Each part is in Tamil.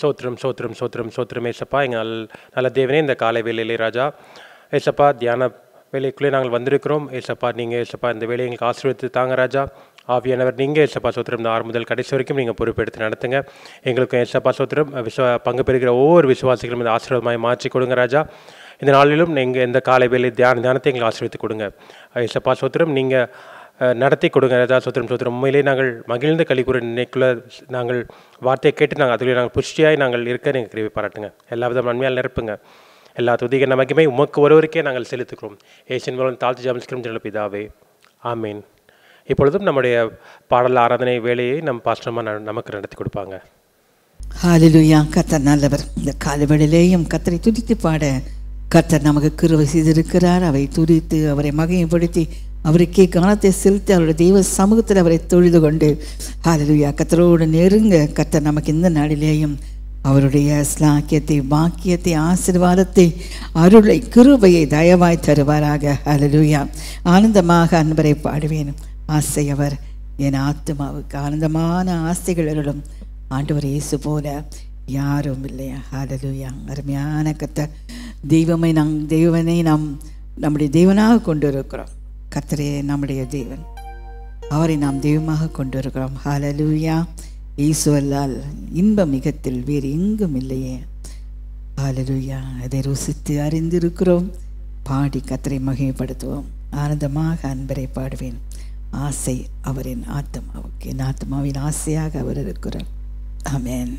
ஸ்தோத்திரம் ஸ்தோத்திரம் ஸ்தோத்திரம் ஸ்தோத்திரம் ஏசப்பா எங்கள் நல் நல்ல தேவனே இந்த காலை வேலையிலே ராஜா ஏசப்பா தியான வேலைக்குள்ளே நாங்கள் வந்திருக்கிறோம் ஏசப்பா நீங்கள் ஏசப்பா இந்த வேலையை எங்களுக்கு ஆசீர்வதித்து தாங்க ராஜா ஆவியானவர் நீங்கள் ஏசப்பா சோத்திரம் இந்த ஆறு முதல் கடைசி வரைக்கும் நீங்கள் பொறுப்பெடுத்து நடத்துங்க எங்களுக்கும் ஏசப்பா சோத்திரம் விஸ்வ பங்கு பெறுகிற ஒவ்வொரு விசுவாசிகளும் இந்த ஆசீர்வாதமாய் மாற்றி கொடுங்க ராஜா இந்த நாளிலும் நீங்கள் இந்த காலை வேலை தியான தியானத்தை எங்களுக்கு ஆசீர்வதித்து கொடுங்க ஏசப்பா சோத்திரம் நீங்கள் அஹ், நடத்தி கொடுங்க ராஜா சோத்திரம் சோத்திரம் உண்மையிலே நாங்கள் மகிழ்ந்த கலிக்குற நினைக்குள்ள நாங்கள் வார்த்தையை கேட்டு நாங்கள் அதில் நாங்கள் புஷ்டியாய் நாங்கள் இருக்க நீங்கள் கிருவி பாராட்டுங்க எல்லா வித நன்மையால் நிரப்புங்க எல்லா துதிக நமக்குமே உமக்கு ஒருவருக்கே நாங்கள் செலுத்துகிறோம் ஏசியன் மூலம் தாழ்த்து ஜாமிஸ்கிறோம் ஜெனல பிதாவே ஆமீன் இப்பொழுதும் நம்முடைய பாடல் ஆராதனை வேலையை நம் பாஸ்டமாக நமக்கு நடத்தி கொடுப்பாங்க ஹalleluya கர்த்தர் நல்லவர் இந்த காலவெளியிலேயும் கர்த்தரை துதித்து பாட கர்த்தர் நமக்கு கிருபை செய்திருக்கிறார் அவை துதித்து அவரை மகிமைப்படுத்தி அவருக்கே கனத்தை செலுத்தி அவருடைய தெய்வ சமூகத்தில் அவரை தொழுது கொண்டு ஹalleluya கர்த்தரோடு நெருங்க கர்த்தர் நமக்கு இந்த நாளிலேயும் அவருடைய ஸ்லாக்கியத்தை பாக்கியத்தை ஆசீர்வாதத்தை அருளை கிருபையை தயவாய் தருவாராக ஹalleluya ஆனந்தமாக அன்பரை பாடுவேன் ஆசையவர் என் ஆத்மாவுக்கு ஆனந்தமான ஆசைகள் அருளும் ஆண்டவர் இயேசு போல யாரும் இல்லையா ஹalleluya அருமையான கத்த தெய்வமை நம் தெய்வனை நாம் நம்முடைய தெய்வனாக கொண்டு இருக்கிறோம் கத்தரே நம்முடைய தெய்வன் அவரை நாம் தெய்வமாக கொண்டு இருக்கிறோம் ஹalleluya இயேசு அல்லால் இன்பம் மிகத்தில் வேறு எங்கும் இல்லையே ஹalleluya அதை ருசித்து அறிந்திருக்கிறோம் பாடி கத்தரை மகிமைப்படுத்துவோம் ஆனந்தமாக அன்பரை பாடுவேன் ஆசை அவரின் ஆத்மாவுக்கு என் ஆத்மாவின் ஆசையாக அவர் இருக்கிறார் ஆமென்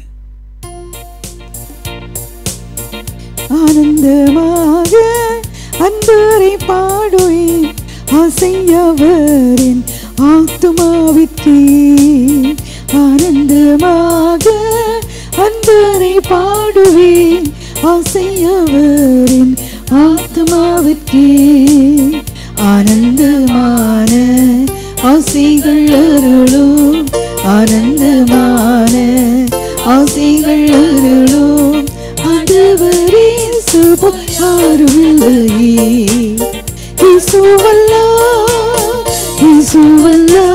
ஆனந்தமாக அன்பரை பாடுவேன் ஆசையவரின் ஆத்மாவிற்கே ஆனந்தமாக அன்பரை பாடுவேன் ஆசையவரின் ஆத்மாவிற்கே ஆனந்தமான ஆசைகள் அருளும் ஆனந்தமான ஆசைகள் அருளும் ஆண்டவரே சுப யாருமில்லையே இசுவல்லா இசுவல்லா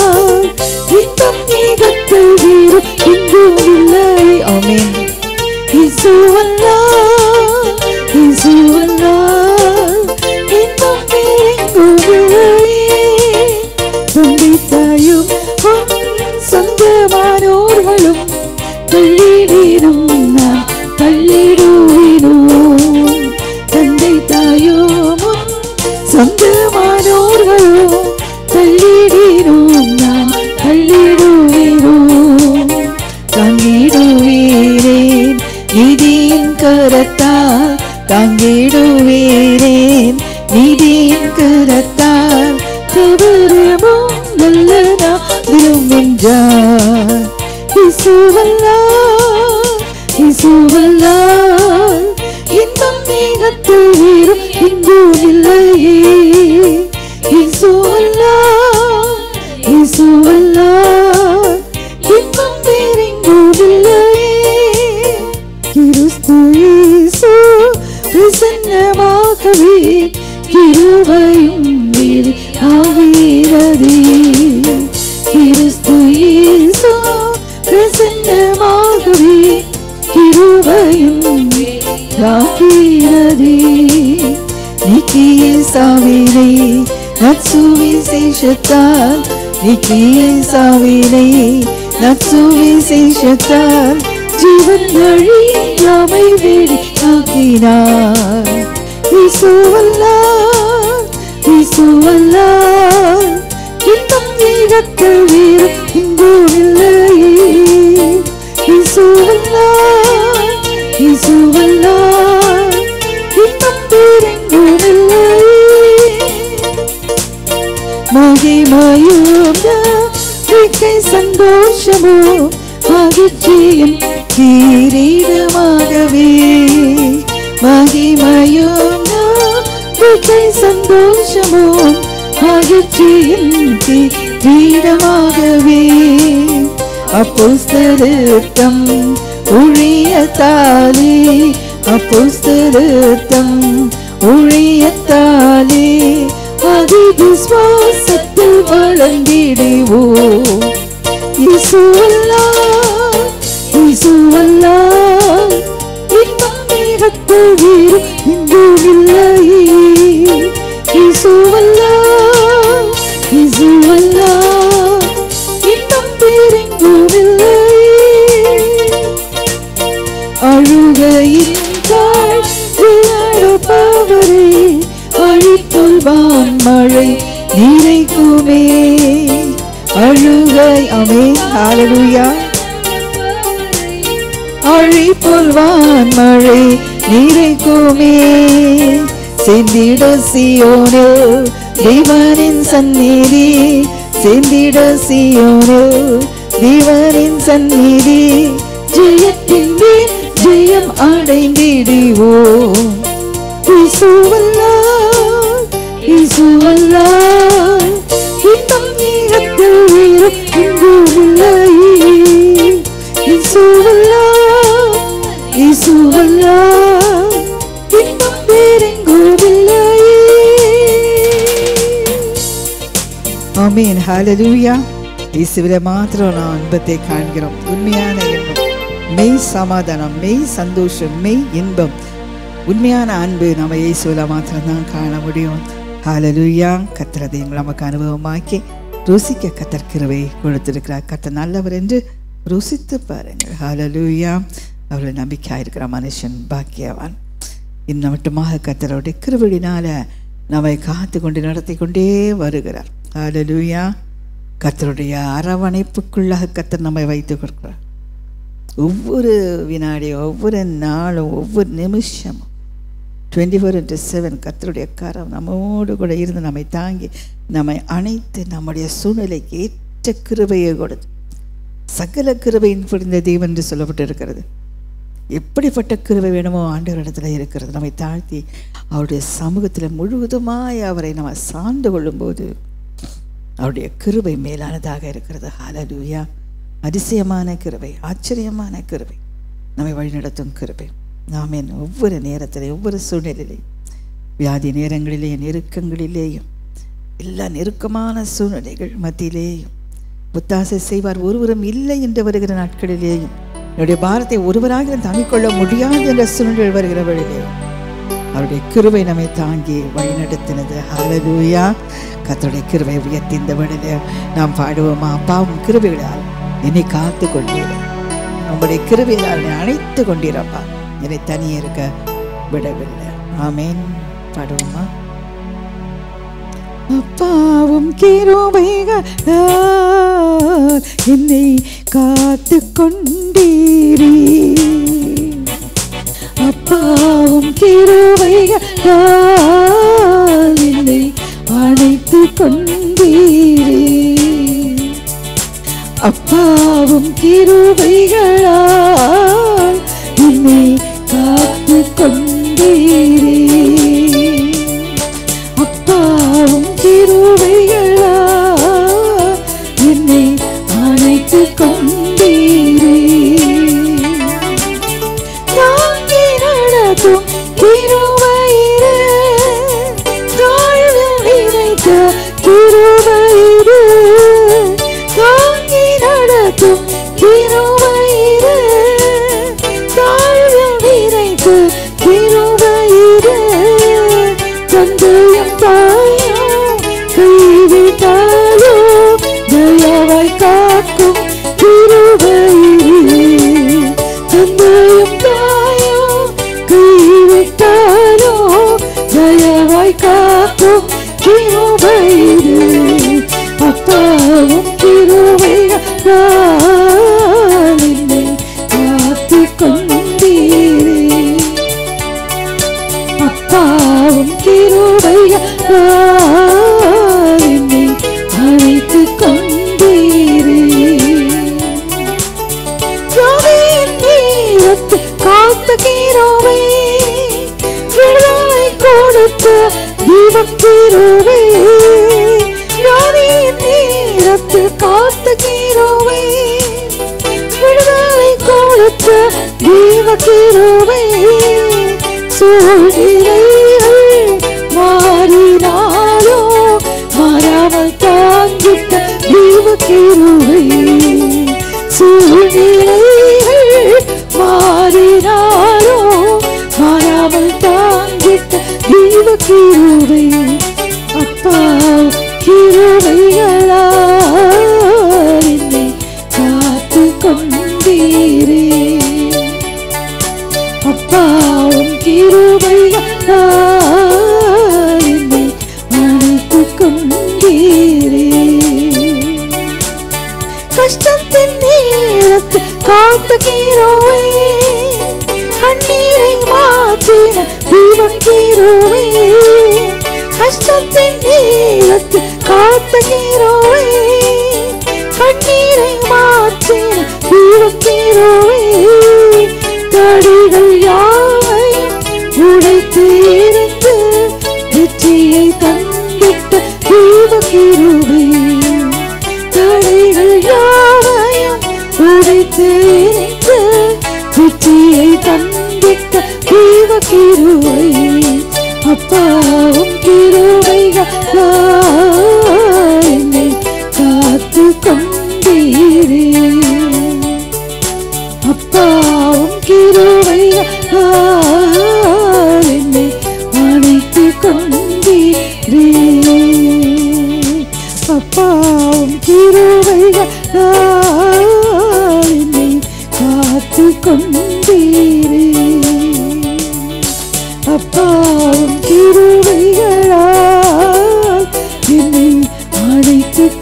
இன்பம் நீகத்தில் வீறு இங்கும் இல்லை ஆமென் இசுவல்லா இசுவல்லா இன்பம் வேறெங்கும் இல்லையே தந்தை தாயும் சொந்தமானோர்களும் தள்ளிடினும் நான் தள்ளிடுவினோம் தந்தை தாயும் சொந்தமானோர்களும் தள்ளிடினும் நான் தள்ளிடுவினோம் தாங்கிடுவீரேன் நிதியின் கரத்தால் தாங்கிடுவீரேன் நிதியின் கரத்தால் தவறமும் நல்ல நாளும் என்றார் இசுவல்லா இசுவல்லா இன்பம் மேகத்தில் வீரும் இங்கும் இல்லையே இசுவல்லா இசுவல்லா இன்பம் வேறெங்கும் இல்லையே கிறிஸ்து இயேசு பிரசன்னமாகவே கிருபையும் வீடு ஆகிறதே கிறிஸ்து இயேசு பிரசன்னமாகவே கிருபையும் ஆகிறதே நித்திய சாவினை நற்சுவிசேஷத்தால் நித்திய சாவினை நற்சுவிசேஷத்தால் ஜீவன் வழி யாமை வேடி ஆக்கினார் இசுவல்லா இசுவல்லா இன்னும் வீரத்தில் வீர இங்கும் இல்லையே இசுவல்லா இசுவல்லா இன்னும் வேறெங்கும் இல்லையே மகிமையும் மிக்கை சந்தோஷமோ மகிழ்ச்சியும் கிரீடமாகவே மகிமையும் மிக்கை சந்தோஷமோ மகிழ்ச்சியும் கிரீடமாகவே அப்போஸ்தலத்தம் ஊழியத்தாலே அப்போஸ்தலத்தம் ஊழியத்தாலே அதி விசுவாசத்தில் வளர்ந்திடுவோ இசுவல்லா இசுவல்லா மழையின் தாழ் விளையாடுபவரே அழிப்புல்வான் மழை நீரைக்குமே அழுகை அமே ஹalleluya அழிப்புல்வான் மழை நீரைக்குமே செந்திட சியோனில் தேவனின் சந்நிதி செந்திட சியோனில் தேவனின் சந்நிதி ஜெயத்தின் மேல் ஜெயம் அடைந்திடுவோம் இசுவல்லால் இசுவல்லால் இன்னும் நீகத்தில் வீரம் எங்குமில்லை இசுவல்லால் இசுவல்லால் இன்னும் வேறெங்குமில்லை ஆமீன் ஹalleluya இயேசுவிலே மாத்திரம் நான் அன்பத்தை காண்கிறோம் உண்மையான இன்பம் மெய் சமாதானம் மெய் சந்தோஷம் மெய் இன்பம் உண்மையான அன்பு நம்ம இயேசுவில மாத்திரம் தான் காண முடியும் ஹalleluya கத்திரதை நமக்கு அனுபவமாக்கி ருசிக்க கத்தற்கிறவை கொடுத்திருக்கிறார் கத்தர் நல்லவர் என்று ருசித்து பாருங்கள் ஹalleluya அவர்கள் நம்பிக்கையாக இருக்கிற மனுஷன் பாக்கியவான் இன்னும் மட்டுமாக கத்தருடைய கிருவிடினால நம்மை காத்து கொண்டு நடத்தி கொண்டே வருகிறார் ஹalleluya கத்தருடைய அரவணைப்புக்குள்ளாக கத்தர் நம்மை வைத்துக் கொடுக்கிறார் ஒவ்வொரு வினாடியும் ஒவ்வொரு நாளும் ஒவ்வொரு நிமிஷமும் டுவெண்ட்டி ஃபோர் இன்ட்டு செவன் கத்தருடைய கரம் நம்மோடு கூட இருந்து நம்மை தாங்கி நம்மை அணைத்து நம்முடைய சூழ்நிலைக்கு ஏற்ற கிருபையை கொடுத்து சகல கிருபையின் புரிந்த தெய்வம் என்று சொல்லப்பட்டு இருக்கிறது எப்படிப்பட்ட கிருபை வேணுமோ ஆண்டவரிடத்துல இருக்கிறது நம்மை தாழ்த்தி அவருடைய சமூகத்தில் முழுவதுமாய் அவரை நம்ம சார்ந்து கொள்ளும்போது அவருடைய கிருபை மேலானதாக இருக்கிறது ஹalleluya அதிசயமான கிருபை ஆச்சரியமான கிருபை நம்மை வழிநடத்தும் கிருபை நாமேன் ஒவ்வொரு நேரத்திலே ஒவ்வொரு சூழ்நிலையிலையும் வியாதி நேரங்களிலேயும் நெருக்கங்களிலேயும் எல்லா நெருக்கமான சூழ்நிலைகள் மத்தியிலேயும் புத்தாசை செய்வார் ஒருவரும் இல்லை என்று வருகிற நாட்களிலேயும் என்னுடைய பாரத்தை ஒருவராக தாங்கிக்கொள்ள முடியாது என்ற சூழ்நிலை வருகிற வழியிலேயும் அவருடைய கிருபை நம்மை தாங்கி வழிநடத்தினது ஹalleluya கர்த்தருடைய கிருபை உயர்த்தி இந்த வேளையில நாம் பாடுவோமா அப்பாவும் கிருபைகளால் என்னை காத்து கொண்டீர் உங்களுடைய கிருபையால் என்னை அணைத்து கொண்டீரப்பா என்னை தனியே இருக்க விடவில்லை ஆமேன் பாடுவோமா அப்பாவும் கிருபைகளால் என்னை காத்து கொண்டீரே அப்பாவும் கிருபைகளால் என்னை அணைத்து கொண்டீரே அப்பாவும் கிருபைகளால் என்னை காத்து கொண்டீரே அப்பாவும் கிருபைகளால் என்னை அணைத்து கொண்டீரே தாங்கி நடத்தும் கிருபையிலே தாழ்வில் நினைத்த கிருபையிலே தாங்கி நடத்தும் கிருபையிலே தாழ்வில் நினைத்த கிருபையிலே தந்தையும் தாயும் கைவிட்டாலோ தயவாய் காக்கும் கிருபையிலே தந்தையும் தாயும் கைவிட்டாலோ தயவாய் காக்கும் கிருபையிலே அப்பாவும் கிருபையால் என்னை காத்து கொண்டீரே அப்பாவும் கிருபையால் என்னை அழைத்து கொண்டீரே ஜோதியின் நீரத்து காத்த கிருபை விடுதலை கொடுத்த தீபம் கிருபை ஜோதியின் நீரத்து காத்த கிருபை விடுதலை கொடுத்த தீப கிருபை சூழ்நிலைகள் மாறினாலோ மாறாமல் தாங்கிட்ட தீப கிருபை சூழ்நிலைகள் மாறினாலோ மாறாமல் தாங்கிட்ட தீப கிருபை அப்பா கிருபைகளால் என்னை காத்து கொண்டீரே அப்பா அப்பாவும் கிருபையால் என்னை அணைத்துக் கொண்டீரே கஷ்டத்தின் நேரத்தில் காத்துகிறோவே கண்ணீரை மாற்றின தீபம் கீரோவே கஷ்டத்தின் நேரத்தில் காத்துகிறோவே கண்ணீரை மாற்றின தீபம் கீரோவே தடிகள் யாவையும் உடைத்து இருந்து வெற்றியை தந்திட்ட தீப கிருபை தடைகள் யாவையும் உடைத்து எரிந்து வெற்றியை தந்திட்ட தீப கிருபை அப்பாவும் கிருபைகள் என்னை காத்து கொண்டீரே அப்பாவும் கிருபையால் என்னை அணைத்துக் கொண்டீரே அப்பாவும் கிருபையால் என்னை காத்து கொண்டீரே அப்பாவும் கிருபைகளால் என்னை அணைத்துக்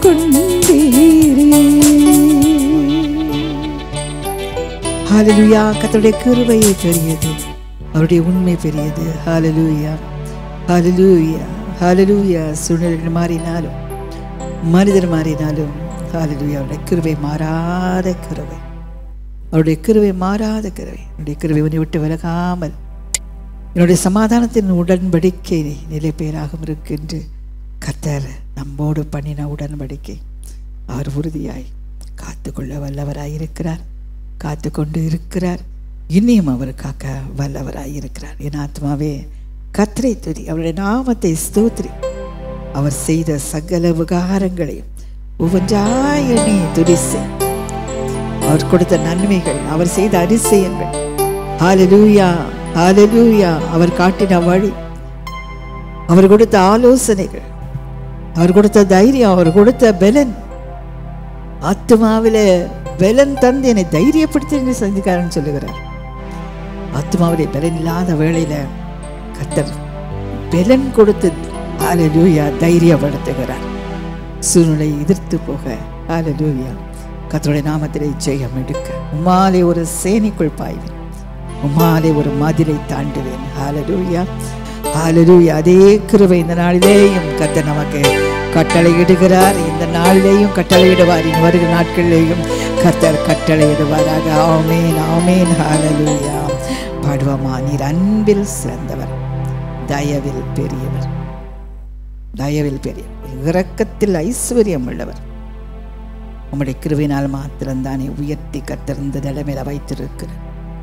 கொண்டீரே ஹalleluya கர்த்தருடைய கிருபையே பெரியது அவருடைய உண்மை பெரியது ஹalleluya ஹalleluya ஹalleluya சூழ்நிலைகள் மாறினாலும் மனிதர் மாறினாலும் ஹalleluya அவருடைய கிருபை மாறாத கிருபை அவருடைய கிருபை மாறாத கிருபை அவருடைய கிருபை உன்னை விட்டு விலகாமல் என்னுடைய சமாதானத்தின் உடன்படிக்கை நிலை பெயராகவும் இருக்கின்று கர்த்தர் நம்மோடு பண்ணின உடன்படிக்கை அவர் உறுதியாய் காத்துக்கொள்ள வல்லவராய் இருக்கிறார் காத்து கொண்டு இருக்கிறார் இனியும் அவர் காக்க வல்லவராய் இருக்கிறார் என் ஆத்மாவே கத்தரை துதி அவருடைய நாமத்தை ஸ்தோத்திரி அவர் செய்த சகல விகாரங்களையும் ஒவ்வொன்றாய் எண்ணி துதி செய் அவர் கொடுத்த நன்மைகள் அவர் செய்த அதிசயங்கள் ஹalleluya ஹalleluya அவர் காட்டின வழி அவர் கொடுத்த ஆலோசனைகள் அவர் கொடுத்த தைரியம் அவர் கொடுத்த பலன் ஆத்மாவில பலன் தந்து என்னை தைரியப்படுத்தி என்று சந்திக்காரன் சொல்லுகிறார் ஆத்மாவிலே பலன் இல்லாத வேளையில கத்தர் பலன் கொடுத்து ஹalleluya தைரியப்படுத்துகிறார் சூழ்நிலை எதிர்த்து போக ஹalleluya கத்தருடைய நாமத்திலே ஜெயம் எடுக்க உம்மாலே ஒரு சேனைக்குள் பாய்வேன் உம்மாலே ஒரு மதிலை தாண்டுவேன் ஹalleluya ஹalleluya அதே கிருபை இந்த நாளிலேயும் கர்த்தர் நமக்கு கட்டளையிடுகிறார் இந்த நாளிலேயும் கட்டளையிடுவார் இனி வருகிற நாட்களிலேயும் கர்த்தர் கட்டளையிடுவாராக ஆமேன் ஆமேன் ஹalleluya பாடுவோமா நீர் அன்பில் சிறந்தவர் தயவில் பெரியவர் தயவில் பெரியவர் இரக்கத்தில் ஐஸ்வர்யம் உள்ளவர் உம்முடைய கிருவினால் மாத்திரம்தானே உயர்த்தி கத்திருந்த நிலைமையில வைத்திருக்கிறார்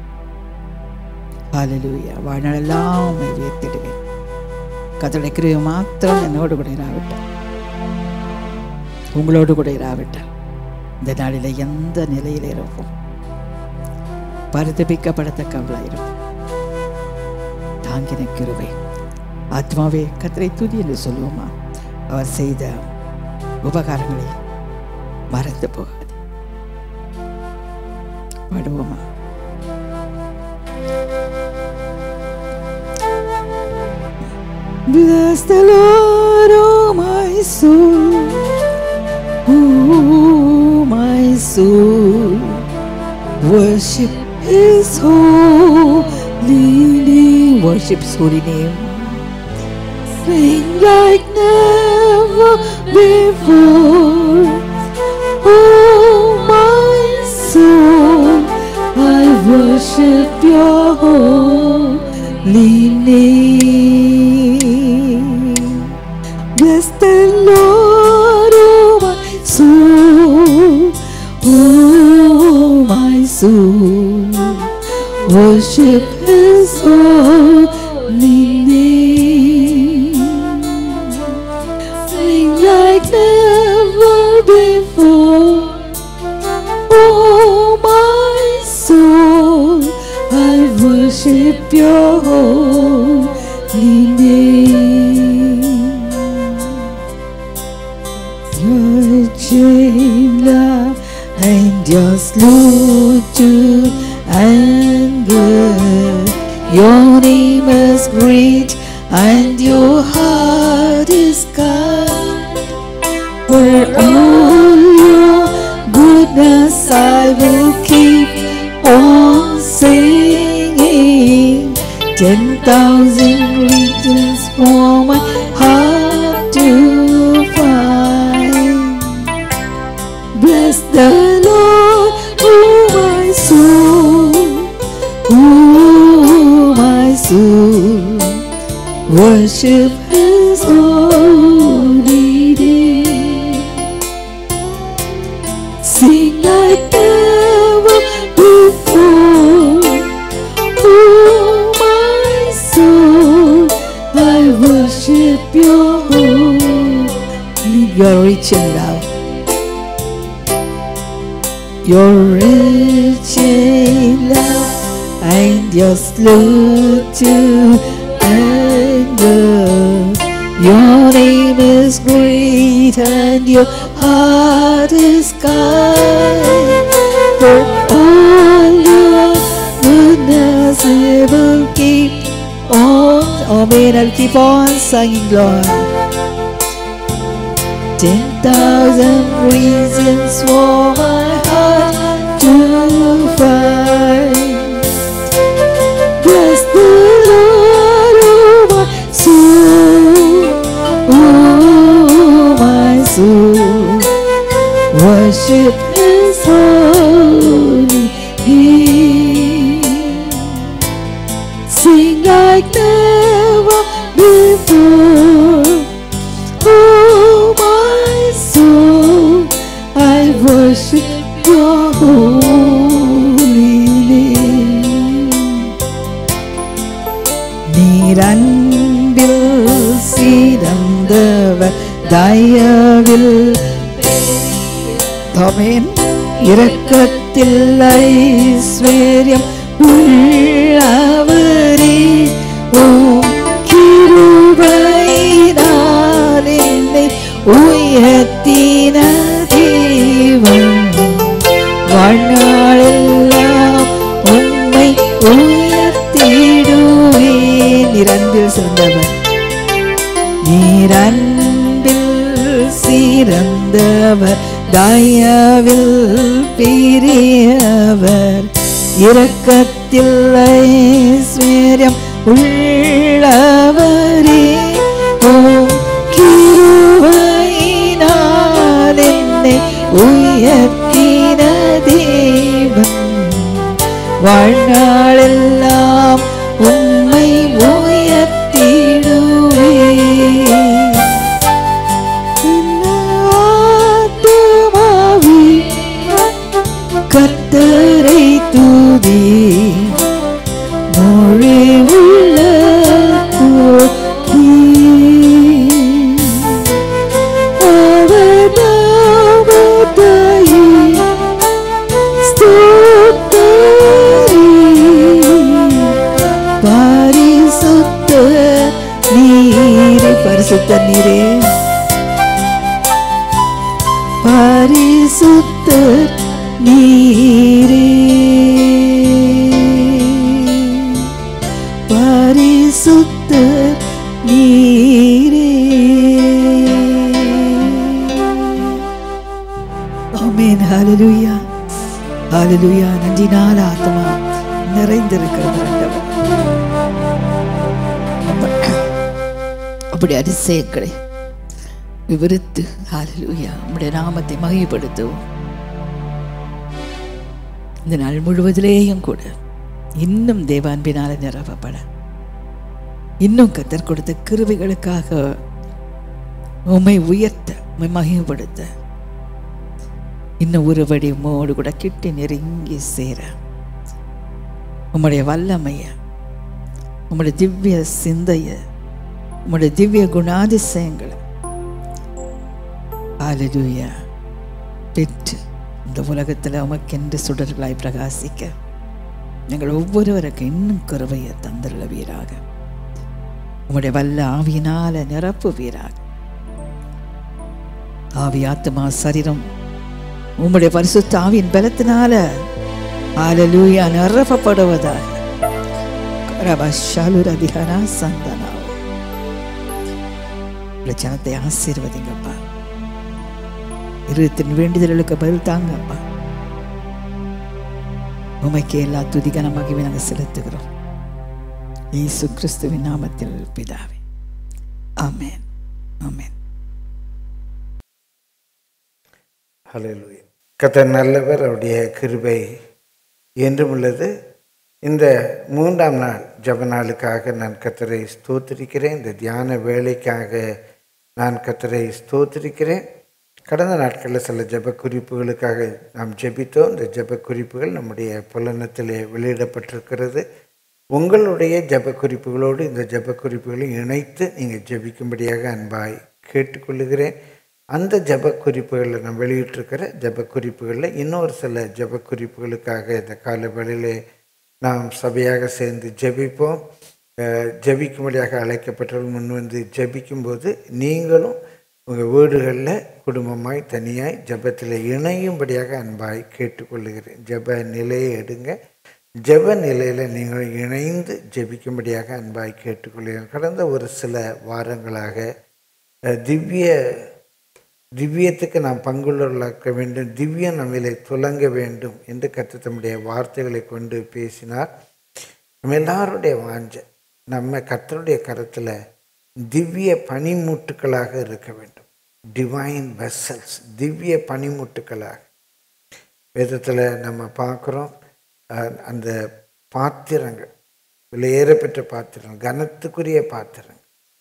ஹalleluya வாழ்நாளெல்லாம் உம்மை உயர்த்திடுவேன் கத்தருடைய கிருவை மாத்திரம் என்னோடு கூட இராவிட்டார் உங்களோடு கூட இராவிட்டார் இந்த நாளில எந்த நிலையில இருப்போம் பரிதபிக்கப்படத்தக்கவளாக இருப்போம் தாங்கின கிருவை ஆத்மாவே கத்தரை துதி என்று சொல்லுவோமா அவர் செய்த உபகாரங்களை மறந்து போகாது பாடுவோமா Bless the Lord, oh my soul, oh my soul, worship His holy name, worship His holy name. Sing like never before. Oh, my soul, I worship your holy name. Bless the Lord, oh, my soul. Oh, my soul, worship His holy name sing like never before. Oh, my soul, I worship your holy name. Your chain love and your slow to anger. Your name is great and your heart is kind. For all your goodness I will keep on singing. Ten thousand reasons for my heart to find. Bless the Lord, oh my soul, oh my soul, worship His holy name. Sing like never before, oh my soul, I worship Your holy. Your rich in love. You're rich in love and you're slow to anger. Your name is great and your heart is kind. For all your goodness I will keep on. Amen. I'll keep on singing, Lord. Ten thousand reasons for my heart to find. Bless the Lord, oh my soul, oh my soul. Worship His holy name. Sing like never before. Oh, my soul, I worship your holy name. நீரன்பில் சீரந்தவர் தயவில் தமேன் இரக்கத்தில் ஐஸ்வர்யம் உள்ளவரே ஓம் கிருபையினால் என்னை உயர்த்தின தேவன் வாழ்நாளெல்லாம் உண்மை உயர்த்திடுவேன் நிரம்பில் சிறந்தவர் நீரன்பில் சிறந்தவர் தயவில் பெரியவர் இரக்கத்தில் ஐஸ்வர்யம் உள்ளவரே ஓம் கிருபையினால் என்னை உயர்த்தின தேவன் வாழ்நாளெல்லாம் உண்மை உயர்த்திடுவே ஆத்துமாவே கர்த்தரை தூதி மொழி உள்ள தூக்கி அவர் நாமத்தையே ஸ்தோத்தரி பரிசுத்த நீரே பரிசுத்த நீரே பரிசுத்த நீரே பரிசுத்த நீரே ஆமென் ஹalleluya ஹalleluya நன்றினால் ஆத்மா நிறைந்திருக்கிறது ஆண்டவர் அப்படி அதிசயங்களை விவரித்து ஹalleluya உம்முடைய நாமத்தை மகிமைப்படுத்துவோம் இந்த நாள் முழுவதிலேயும் கூட இன்னும் தேவான்பினால நிரப்பப்பட இன்னும் கத்தர் கொடுத்த கிருபைகளுக்காக உம்மை உயர்த்த உம்மை மகிமைப்படுத்த இன்னும் ஒரு வடி உம்மோடு கூட கிட்டி நெருங்கி சேர உம்முடைய வல்லமைய உம்முடைய திவ்ய சிந்தைய உம்முடைய திவ்ய குணாதிசயங்களை ஹalleluya பெற்று இந்த உலகத்தில் உமக்கென்று சுடர்களாய் பிரகாசிக்க எங்கள் ஒவ்வொருவருக்கு இன்னும் கருவையை தந்துள்ள வீராக உம்முடைய வல்ல ஆவியினால நிரப்பு வீராக ஆவி ஆத்மா சரீரம் உம்முடைய பரிசுத்த ஆவியின் பலத்தினால ஹalleluya நிரப்பப்படுவதாக ரபா ஷாலுர அதிகாரா சந்தனா உள்ள ஜனத்தை ஆசீர்வதிங்கப்பா இருபத்தின் வேண்டுதல்களுக்கு பதில் தாங்கப்பா உமைக்கு எல்லா துதிகன மகிமை நாங்கள் செலுத்துகிறோம் இயேசு கிறிஸ்துவின் நாமத்தில் பிதாவே ஆமென் ஆமென் ஹalleluya கர்த்தர் நல்லவர் அவருடைய கிருபை என்றும் உள்ளது இந்த மூன்றாம் நாள் ஜப நாளுக்காக நான் கத்தரை ஸ்தோத்திரிக்கிறேன் இந்த தியான வேலைக்காக நான் கத்தரை ஸ்தோத்திரிக்கிறேன் கடந்த நாட்களில் சில ஜெப குறிப்புகளுக்காக நாம் ஜெபித்தோம் இந்த ஜெப குறிப்புகள் நம்முடைய புலனத்திலே வெளியிடப்பட்டிருக்கிறது உங்களுடைய ஜெப குறிப்புகளோடு இந்த ஜெப குறிப்புகளை இணைத்து நீங்கள் ஜெபிக்கும்படியாக அன்பாய் கேட்டுக்கொள்ளுகிறேன் அந்த ஜெப குறிப்புகளில் நான் வெளியிட்டிருக்கிற ஜெப குறிப்புகளில் இன்னொரு சில ஜெப குறிப்புகளுக்காக இந்த கால வேளையிலே நாம் சபையாக சேர்ந்து ஜெபிப்போம் அஹ், ஜெபிக்கும்படியாக அழைக்கப்பட்டவர்கள் முன் வந்து ஜெபிக்கும்போது நீங்களும் உங்கள் வீடுகளில் குடும்பமாய் தனியாய் ஜெபத்தில் இணையும்படியாக அன்பாய் கேட்டுக்கொள்ளுகிறேன் ஜெப நிலையை எடுங்க ஜெப நிலையில் நீங்கள் இணைந்து ஜெபிக்கும்படியாக அன்பாய் கேட்டுக்கொள்கிறேன் கடந்த ஒரு சில வாரங்களாக அஹ், திவ்ய திவ்யத்துக்கு நாம் பங்குள்ளவர்களாக்க வேண்டும் திவ்யம் நம்மிலே துலங்க வேண்டும் என்று கர்த்தர் தம்முடைய வார்த்தைகளை கொண்டு பேசினார் நம்ம எல்லாருடைய வாஞ்சை நம்ம கர்த்தருடைய கரத்தில் திவ்ய பனிமூட்டுக்களாக இருக்க வேண்டும் டிவைன் வெசல்ஸ் திவ்ய பனிமூட்டுக்களாக வேதத்தில் நம்ம பார்க்குறோம் அஹ், அந்த பாத்திரங்கள் விலையேறப்பெற்ற பாத்திரங்கள் கனத்துக்குரிய பாத்திரங்கள்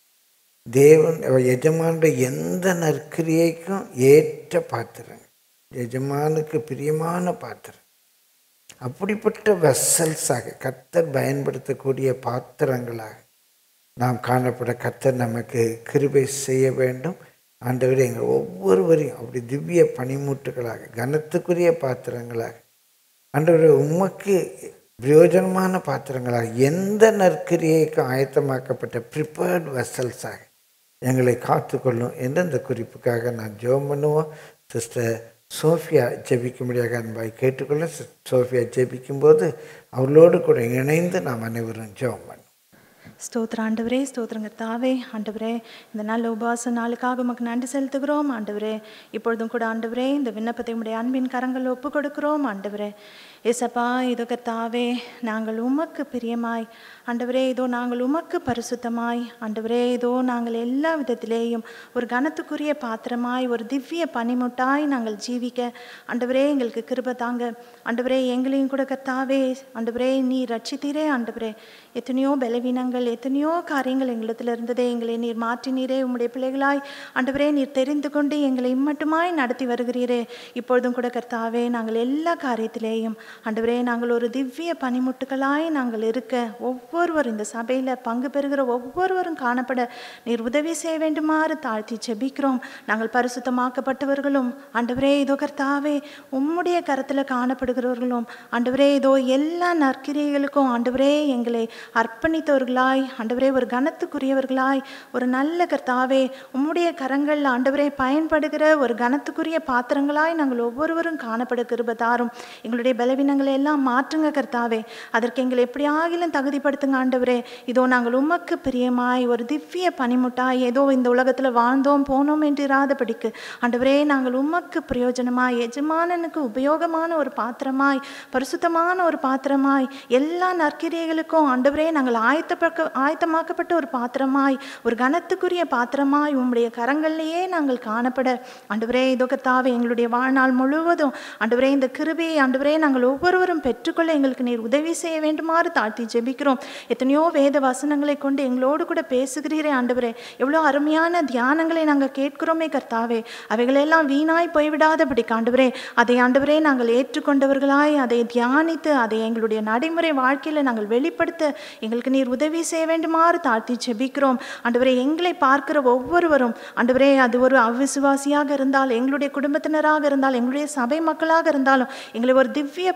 தேவன் எஜமானுடைய எந்த நற்கிரியைக்கும் ஏற்ற பாத்திரங்கள் எஜமானுக்கு பிரியமான பாத்திரம் அப்படிப்பட்ட வெசல்ஸாக கர்த்தர் பயன்படுத்தக்கூடிய பாத்திரங்களாக நாம் காணப்பட கர்த்தர் நமக்கு கிருபை செய்ய வேண்டும் ஆண்டவரே எங்கள் ஒவ்வொருவரையும் அப்படி திவ்ய பனிமூட்டுகளாக கனத்துக்குரிய பாத்திரங்களாக ஆண்டவரே உமக்கு பிரயோஜனமான பாத்திரங்களாக எந்த நற்கிரியைக்கும் ஆயத்தமாக்கப்பட்ட ப்ரிப்பேர்ட் வெசல்ஸாக எங்களை காத்துக்கொள்ளும் என்று இந்த குறிப்புக்காக நான் ஜெபம் பண்ணுவோம் சிஸ்டர் சோஃபியா ஜெபிக்கும்படியாக அன்பாய் கேட்டுக்கொள்ள சிஸ் சோஃபியா ஜெபிக்கும்போது அவளோடு கூட இணைந்து நாம் அனைவரும் ஜெபம் பண்ணுவோம் ஸ்தோத்திர ஆண்டவரே ஸ்தோத்திரங்க தாவே ஆண்டவரே இந்த நல்ல உபவாச நாளுக்காக உமக்கு நன்றி செலுத்துகிறோம் ஆண்டவரே இப்பொழுதும் கூட ஆண்டவரே இந்த விண்ணப்பத்தை உடைய அன்பின் கரங்கள் ஒப்பு கொடுக்கிறோம் ஆண்டவரே ஏசப்பா இதோ கர்த்தாவே நாங்கள் உமக்கு பிரியமாய் ஆண்டவரே இதோ நாங்கள் உமக்கு பரிசுத்தமாய் ஆண்டவரே இதோ நாங்கள் எல்லா விதத்திலேயும் ஒரு கனத்துக்குரிய பாத்திரமாய் ஒரு திவ்ய பனிமுட்டாய் நாங்கள் ஜீவிக்க ஆண்டவரே எங்களுக்கு கிருபை தாங்க ஆண்டவரே எங்களையும் கூட கர்த்தாவே ஆண்டவரே நீ ரட்சித்தீரே ஆண்டவரே எத்தனையோ பலவீனங்கள் எத்தனையோ காரியங்கள் எங்களிடத்தில் இருந்ததே எங்களை நீர் மாற்றினீரே உம்முடைய பிள்ளைகளாய் ஆண்டவரே நீர் தெரிந்து கொண்டு எங்களை இம்மட்டுமாய் நடத்தி வருகிறீரே இப்பொழுதும் கூட கர்த்தாவே நாங்கள் எல்லா காரியத்திலேயும் ஆண்டவரே நாங்கள் ஒரு திவ்ய பனிமுட்டுகளாய் நாங்கள் இருக்க ஒவ்வொருவரும் இந்த சபையில் பங்கு பெறுகிற ஒவ்வொருவரும் காணப்பட நீர் உதவி செய்ய வேண்டுமாறு தாழ்த்தி ஜெபிக்கிறோம் நாங்கள் பரிசுத்தமாக்கப்பட்டவர்களும் ஆண்டவரே இதோ கர்த்தாவே உம்முடைய கரத்தில் காணப்படுகிறவர்களும் ஆண்டவரே இதோ எல்லா நற்கிரியைகளுக்கும் ஆண்டவரே எங்களை அர்ப்பணித்தவர்களாய் ஆண்டவரே ஒரு கனத்துக்குரியவர்களாய் ஒரு நல்ல கர்த்தாவே உம்முடைய கரங்கள் ஆண்டவரே பயன்படுகிற ஒரு கனத்துக்குரிய பாத்திரங்களாய் நாங்கள் ஒவ்வொருவரும் காணப்பட கிருபதாரும் எங்களுடைய பலவீனங்களை எல்லாம் மாற்றுங்க கர்த்தாவே அதற்கு எங்களை எப்படி ஆகிலும் தகுதிப்படுத்துங்க ஆண்டவரே இதோ நாங்கள் உமக்கு பிரியமாய் ஒரு திவ்ய பனிமுட்டாய் ஏதோ இந்த உலகத்தில் வாழ்ந்தோம் போனோம் என்று இராதபடிக்கு ஆண்டவரே நாங்கள் உமக்கு பிரயோஜனமாய் எஜமானனுக்கு உபயோகமான ஒரு பாத்திரமாய் பரிசுத்தமான ஒரு பாத்திரமாய் எல்லா நற்கிரியைகளுக்கும் ஆண்டவரே நாங்கள் ஆயத்தப்பக்க ஆயத்தமாக்கப்பட்ட ஒரு பாத்திரமாய் ஒரு கனத்துக்குரிய பாத்திரமாய் உம்முடைய கரங்களிலேயே நாங்கள் காணப்பட ஆண்டவரே இதோ கர்த்தாவே எங்களுடைய வாழ்நாள் முழுவதும் ஆண்டவரே இந்த கிருபையை ஆண்டவரே நாங்கள் ஒவ்வொருவரும் பெற்றுக்கொள்ள எங்களுக்கு நீர் உதவி செய்ய வேண்டுமாறு தாழ்த்தி ஜெபிக்கிறோம் எத்தனையோ வேத வசனங்களை கொண்டு எங்களோடு கூட பேசுகிறீரே ஆண்டவரே எவ்வளோ அருமையான தியானங்களை நாங்கள் கேட்கிறோமே கர்த்தாவே அவைகளெல்லாம் வீணாய் போய்விடாதபடி ஆண்டவரே அதை ஆண்டவரே நாங்கள் ஏற்றுக்கொண்டவர்களாய் அதை தியானித்து அதை எங்களுடைய நடைமுறை வாழ்க்கையில் நாங்கள் வெளிப்படுத்த எங்களுக்கு நீர் உதவி செய்ய வேண்டுமாறு தாழ்த்தி ஜெபிக்கிறோம் ஆண்டவரே எங்களை பார்க்கிற ஒவ்வொருவரும் ஆண்டவரே அது ஒரு அவிசுவாசியாக இருந்தால் எங்களுடைய குடும்பத்தினராக இருந்தால் எங்களுடைய சபை மக்களாக இருந்தாலும் எங்களை ஒரு திவ்ய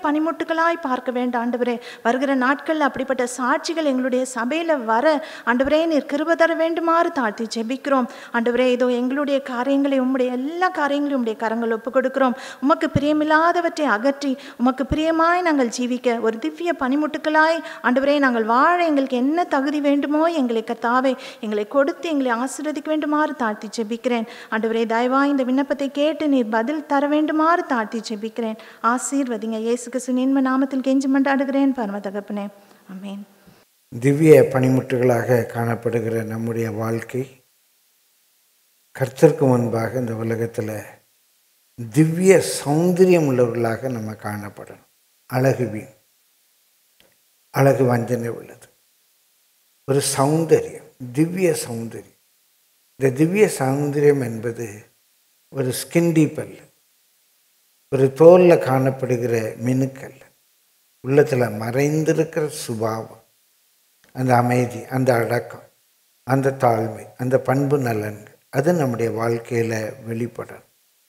பனிமுட்டுகளாய் பார்க்க வேண்டாம் ஆண்டவரே வருகிற நாட்களில் அப்படிப்பட்ட சாட்சிகள் எங்களுடைய சபையில் வர ஆண்டவரே நீர் கிருப தர வேண்டுமாறு தாழ்த்தி ஜெபிக்கிறோம் ஆண்டவரே இதோ எங்களுடைய காரியங்களை உம்முடைய எல்லா காரியங்களையும் உம்முடைய கரங்கள் ஒப்பு கொடுக்கிறோம் உமக்கு பிரியமில்லாதவற்றை அகற்றி உமக்கு பிரியமாய் நாங்கள் ஜீவிக்க ஒரு திவ்ய பனிமுட்டுகளாய் ஆண்டவரே நாங்கள் வாழ எங்களுக்கு என்ன தகுதி வேண்டுமோ எங்களை கர்த்தாவே எங்களை கொடுத்து எங்களை ஆசீர்வதிக்க வேண்டுமாறு தாழ்த்தி ஜெபிக்கிறேன் ஆண்டவரே தயவா இந்த விண்ணப்பத்தை கேட்டு நீர் பதில் தர வேண்டுமாறு தாழ்த்தி ஜெபிக்கிறேன் ஆசீர்வதிங்க இயேசு கிறிஸ்துவின் இன்ப நாமத்தில் கெஞ்சி மண்டாடுகிறேன் பரம தகப்பனே ஆமென் திவ்ய பனிமுட்டுகளாக காணப்படுகிற நம்முடைய வாழ்க்கை கர்த்தருக்கு முன்பாக இந்த உலகத்தில் திவ்ய சௌந்தரியம் உள்ளவர்களாக நம்ம காணப்படணும் அழகு வீண் அழகு வஞ்சனை உள்ளது ஒரு சௌந்தரியம் திவ்ய சௌந்தரியம் இந்த திவ்ய சௌந்தரியம் என்பது ஒரு ஸ்கின் டீப் அல்ல ஒரு தோலில் காணப்படுகிற மினுக்கல் உள்ளத்தில் மறைந்திருக்கிற சுபாவம் அந்த அமைதி அந்த அடக்கம் அந்த தாழ்மை அந்த பண்பு நலன்கள் அது நம்முடைய வாழ்க்கையில் வெளிப்படணும்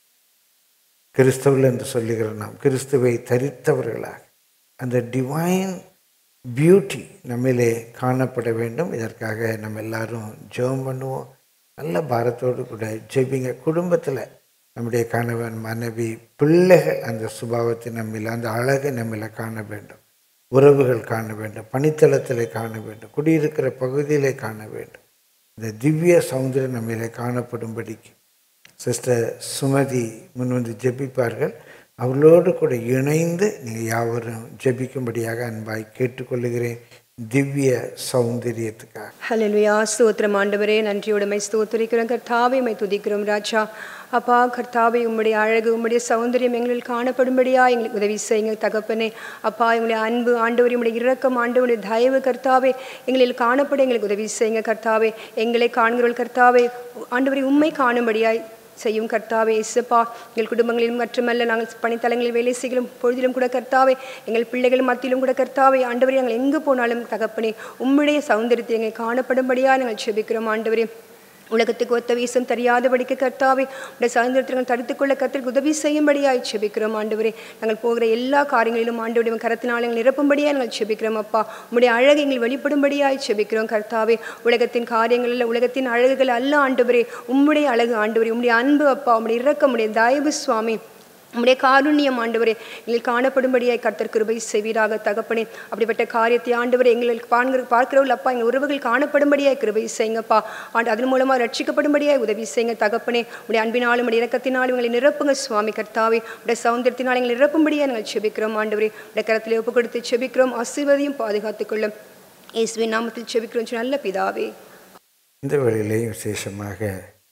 கிறிஸ்தவில் என்று சொல்லுகிற நாம் கிறிஸ்துவை தரித்தவர்களாக அந்த டிவைன் பியூட்டி நம்மிலே காணப்பட வேண்டும் இதற்காக நம்ம எல்லாரும் ஜெபம் பண்ணுவோம் நல்ல பாரத்தோடு கூட ஜெபிங்க குடும்பத்தில் நம்முடைய கணவன் மனைவி பிள்ளைகள் அந்த சுபாவத்தை நம்மில் அந்த அழகை நம்மில் காண வேண்டும் உறவுகள் காண வேண்டும் பணித்தளத்தில் காண வேண்டும் குடியிருக்கிற பகுதியிலே காண வேண்டும் இந்த திவ்ய சௌந்தரியம் நம்மிலே காணப்படும்படிக்கு சிஸ்டர் சுமதி முன் வந்து ஜெபிப்பார்கள் அவர்களோடு கூட இணைந்து நீங்கள் யாவரும் ஜெபிக்கும்படியாக அன்பாய் கேட்டுக்கொள்ளுகிறேன் திவ்ய சௌந்தரியத்துக்காக ஹalleluya ஸ்தோத்திரம் ஆண்டவரே நன்றியோடுமை ஸ்தோத்திரிக்கிறோம் கர்த்தாவே மை துதிக்கிறோம் ராஜா அப்பா கர்த்தாவே உம்முடைய அழகு உம்முடைய சௌந்தரியம் எங்களில் காணப்படும்படியா எங்களுக்கு உதவி செய்யுங்க தகப்பனே அப்பா எங்களுடைய அன்பு ஆண்டவர் உம்முடைய இரக்கம் ஆண்டவருடைய தயவு கர்த்தாவே எங்களில் காணப்பட எங்களுக்கு உதவி செய்யுங்க கர்த்தாவே எங்களை காண்கிறவள் கர்த்தாவே ஆண்டவரை உண்மை காணும்படியாய் செய்யும் கர்த்தாவே இசப்பா எங்கள் குடும்பங்களிலும் மட்டுமல்ல நாங்கள் பணித்தலங்களில் வேலை செய்கிறோம் பொழுதிலும் கூட கர்த்தாவே எங்கள் பிள்ளைகள் மத்தியிலும் கூட கர்த்தாவே ஆண்டவரே நாங்கள் எங்கு போனாலும் தகப்பனே உம்முடைய சௌந்தரியத்தை எங்கள் காணப்படும்படியாக நாங்கள் செபிக்கிறோம் ஆண்டவரே உலகத்துக்கு ஒத்த வீசம் தெரியாதபடிக்கு கர்த்தாவே உடைய சுதந்திரத்தில் தடுத்துக்கொள்ள கத்திற்கு உதவி செய்யும்படியாய் செபிக்கிறோம் ஆண்டவரே நாங்கள் போகிற எல்லா காரியங்களிலும் ஆண்டவருடைய கரத்தினால் எங்கள் நிரப்பும்படியாக நாங்கள் செபிக்கிறோம் அப்பா உடைய அழகை எங்கள் வெளிப்படும்படியாய் செபிக்கிறோம் கர்த்தாவே உலகத்தின் காரியங்கள் அல்ல உலகத்தின் அழகுகள் அல்ல ஆண்டவரே உம்முடைய அழகு ஆண்டவரே உம்முடைய அன்பு அப்பா உம்முடைய இரக்கம் உடைய தயவு சுவாமி உம்முடைய காருண்யம் ஆண்டவரே எங்களுக்கு காணப்படும்படியாய் கர்த்தர் கிருபை செய்வீராக தகப்பனே அப்படிப்பட்ட காரியத்தை ஆண்டவரே எங்களுக்கு பார்க்கிற பார்க்கிறவர்கள் அப்பா எங்கள் உறவுகள் காணப்படும்படியாய் கிருபை செய்யுங்கப்பா ஆண்டு அதன் மூலமாக ரட்சிக்கப்படும்படியாய் உதவி செய்யுங்க தகப்பனே உடைய அன்பினாலும் உடைய இரக்கத்தினாலும் எங்களை நிரப்புங்க சுவாமி கர்த்தாவே உடைய சௌந்தரியத்தினால் எங்களை நிரப்பும்படியாக நாங்கள் செபிக்கிறோம் ஆண்டவரே உடைய கரத்தில் ஒப்பு கொடுத்து செபிக்கிறோம் ஆசீர்வதியும் பாதுகாத்துக்கொள்ளும் இயேசுவின் நாமத்தில் செபிக்கிறோம் நல்ல பிதாவே இந்த வேளையிலேயும் விசேஷமாக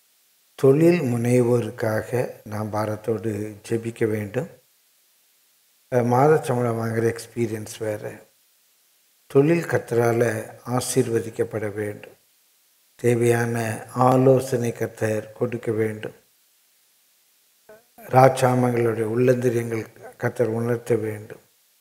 தொழில் முனைவோருக்காக நாம் பாரத்தோடு ஜெபிக்க வேண்டும் அஹ் மாத சம்பளம் வாங்குகிற எக்ஸ்பீரியன்ஸ் வேறு தொழில் கத்தரால் ஆசீர்வதிக்கப்பட வேண்டும் தேவையான ஆலோசனை கத்தர் கொடுக்க வேண்டும் ராஜாமங்களுடைய உள்ளந்திரியங்கள் கத்தர் உணர்த்த வேண்டும்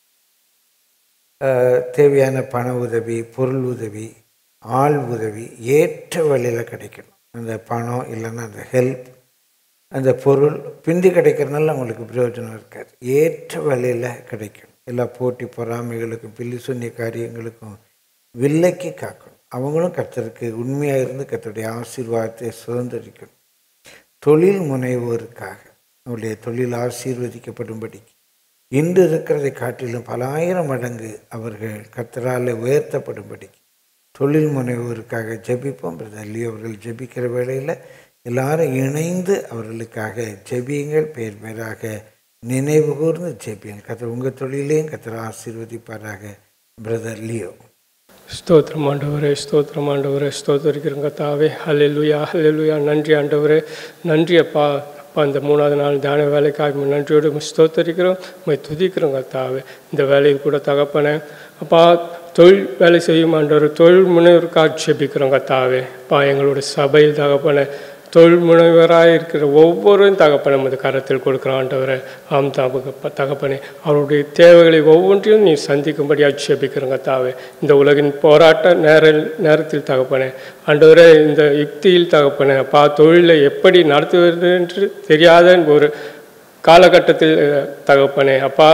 அஹ் தேவையான பண உதவி பொருள் உதவி ஆள் உதவி ஏற்ற வழியில் கிடைக்கணும் அந்த பணம் இல்லைன்னா அந்த ஹெல்ப் அந்த பொருள் பிந்தி கிடைக்கிறதுனால உங்களுக்கு பிரயோஜனம் இருக்காது ஏற்ற வழியில் கிடைக்கும் எல்லா போட்டி பொறாமைகளுக்கும் பில்லி சொன்னிய காரியங்களுக்கும் வில்லைக்கு காக்கணும் அவங்களும் கர்த்தருக்கு உண்மையாக இருந்து கர்த்தருடைய ஆசீர்வாதத்தை சுதந்திரிக்கணும் தொழில் முனைவோருக்காக அவருடைய தொழில் ஆசீர்வதிக்கப்படும்படிக்கு இன்று இருக்கிறதை காட்டிலும் பல ஆயிரம் மடங்கு அவர்கள் கர்த்தரால் உயர்த்தப்படும்படிக்கு தொழில் முனைவோருக்காக ஜெபிப்போம் பிரதர் லியோ அவர்கள் ஜெபிக்கிற வேளையில் எல்லாரும் இணைந்து அவர்களுக்காக ஜெபியுங்கள் பேர் பேராக நினைவு கூர்ந்து ஜெபியுங்கள் கத்தர் உங்கள் தொழிலையும் கத்தர் ஆசீர்வதிப்பாராக பிரதர் லியோ ஸ்தோத்திரம் ஆண்டவரே ஸ்தோத்திரம் ஆண்டவரே ஸ்தோத்தரிக்கிறோங்க தாவே ஹalleluya ஹalleluya நன்றி ஆண்டவரே நன்றி அப்பா அப்பா இந்த மூணாவது நாள் தியான வேலைக்காக உம்மை நன்றியோடு உம்மை ஸ்தோத்தரிக்கிறோம் உண்மை துதிக்கிறோங்க தாவே இந்த வேலையில் கூட தகப்பனே அப்பா தொழில் வேலை செய்யும் ஆண்டவர் தொழில் முனைவருக்காக ஜெபிக்கிறோங்க தாவே அப்பா எங்களுடைய சபையில் தகப்பனே தொழில் முனைவராக இருக்கிற ஒவ்வொருவரும் தகப்பனை நமது கரத்தில் கொடுக்குற ஆண்டவரை ஆம் தகப்ப தகப்பனே அவருடைய தேவைகளை ஒவ்வொன்றையும் நீ சந்திக்கும்படியாக ஜெபிக்கிறங்க தாவே இந்த உலகின் போராட்ட நேர நேரத்தில் தகப்பனே ஆண்டவரே இந்த யுக்தியில் தகப்பனே அப்பா தொழிலை எப்படி நடத்துவது என்று தெரியாத ஒரு காலகட்டத்தில் அஹ், தகப்பனே அப்பா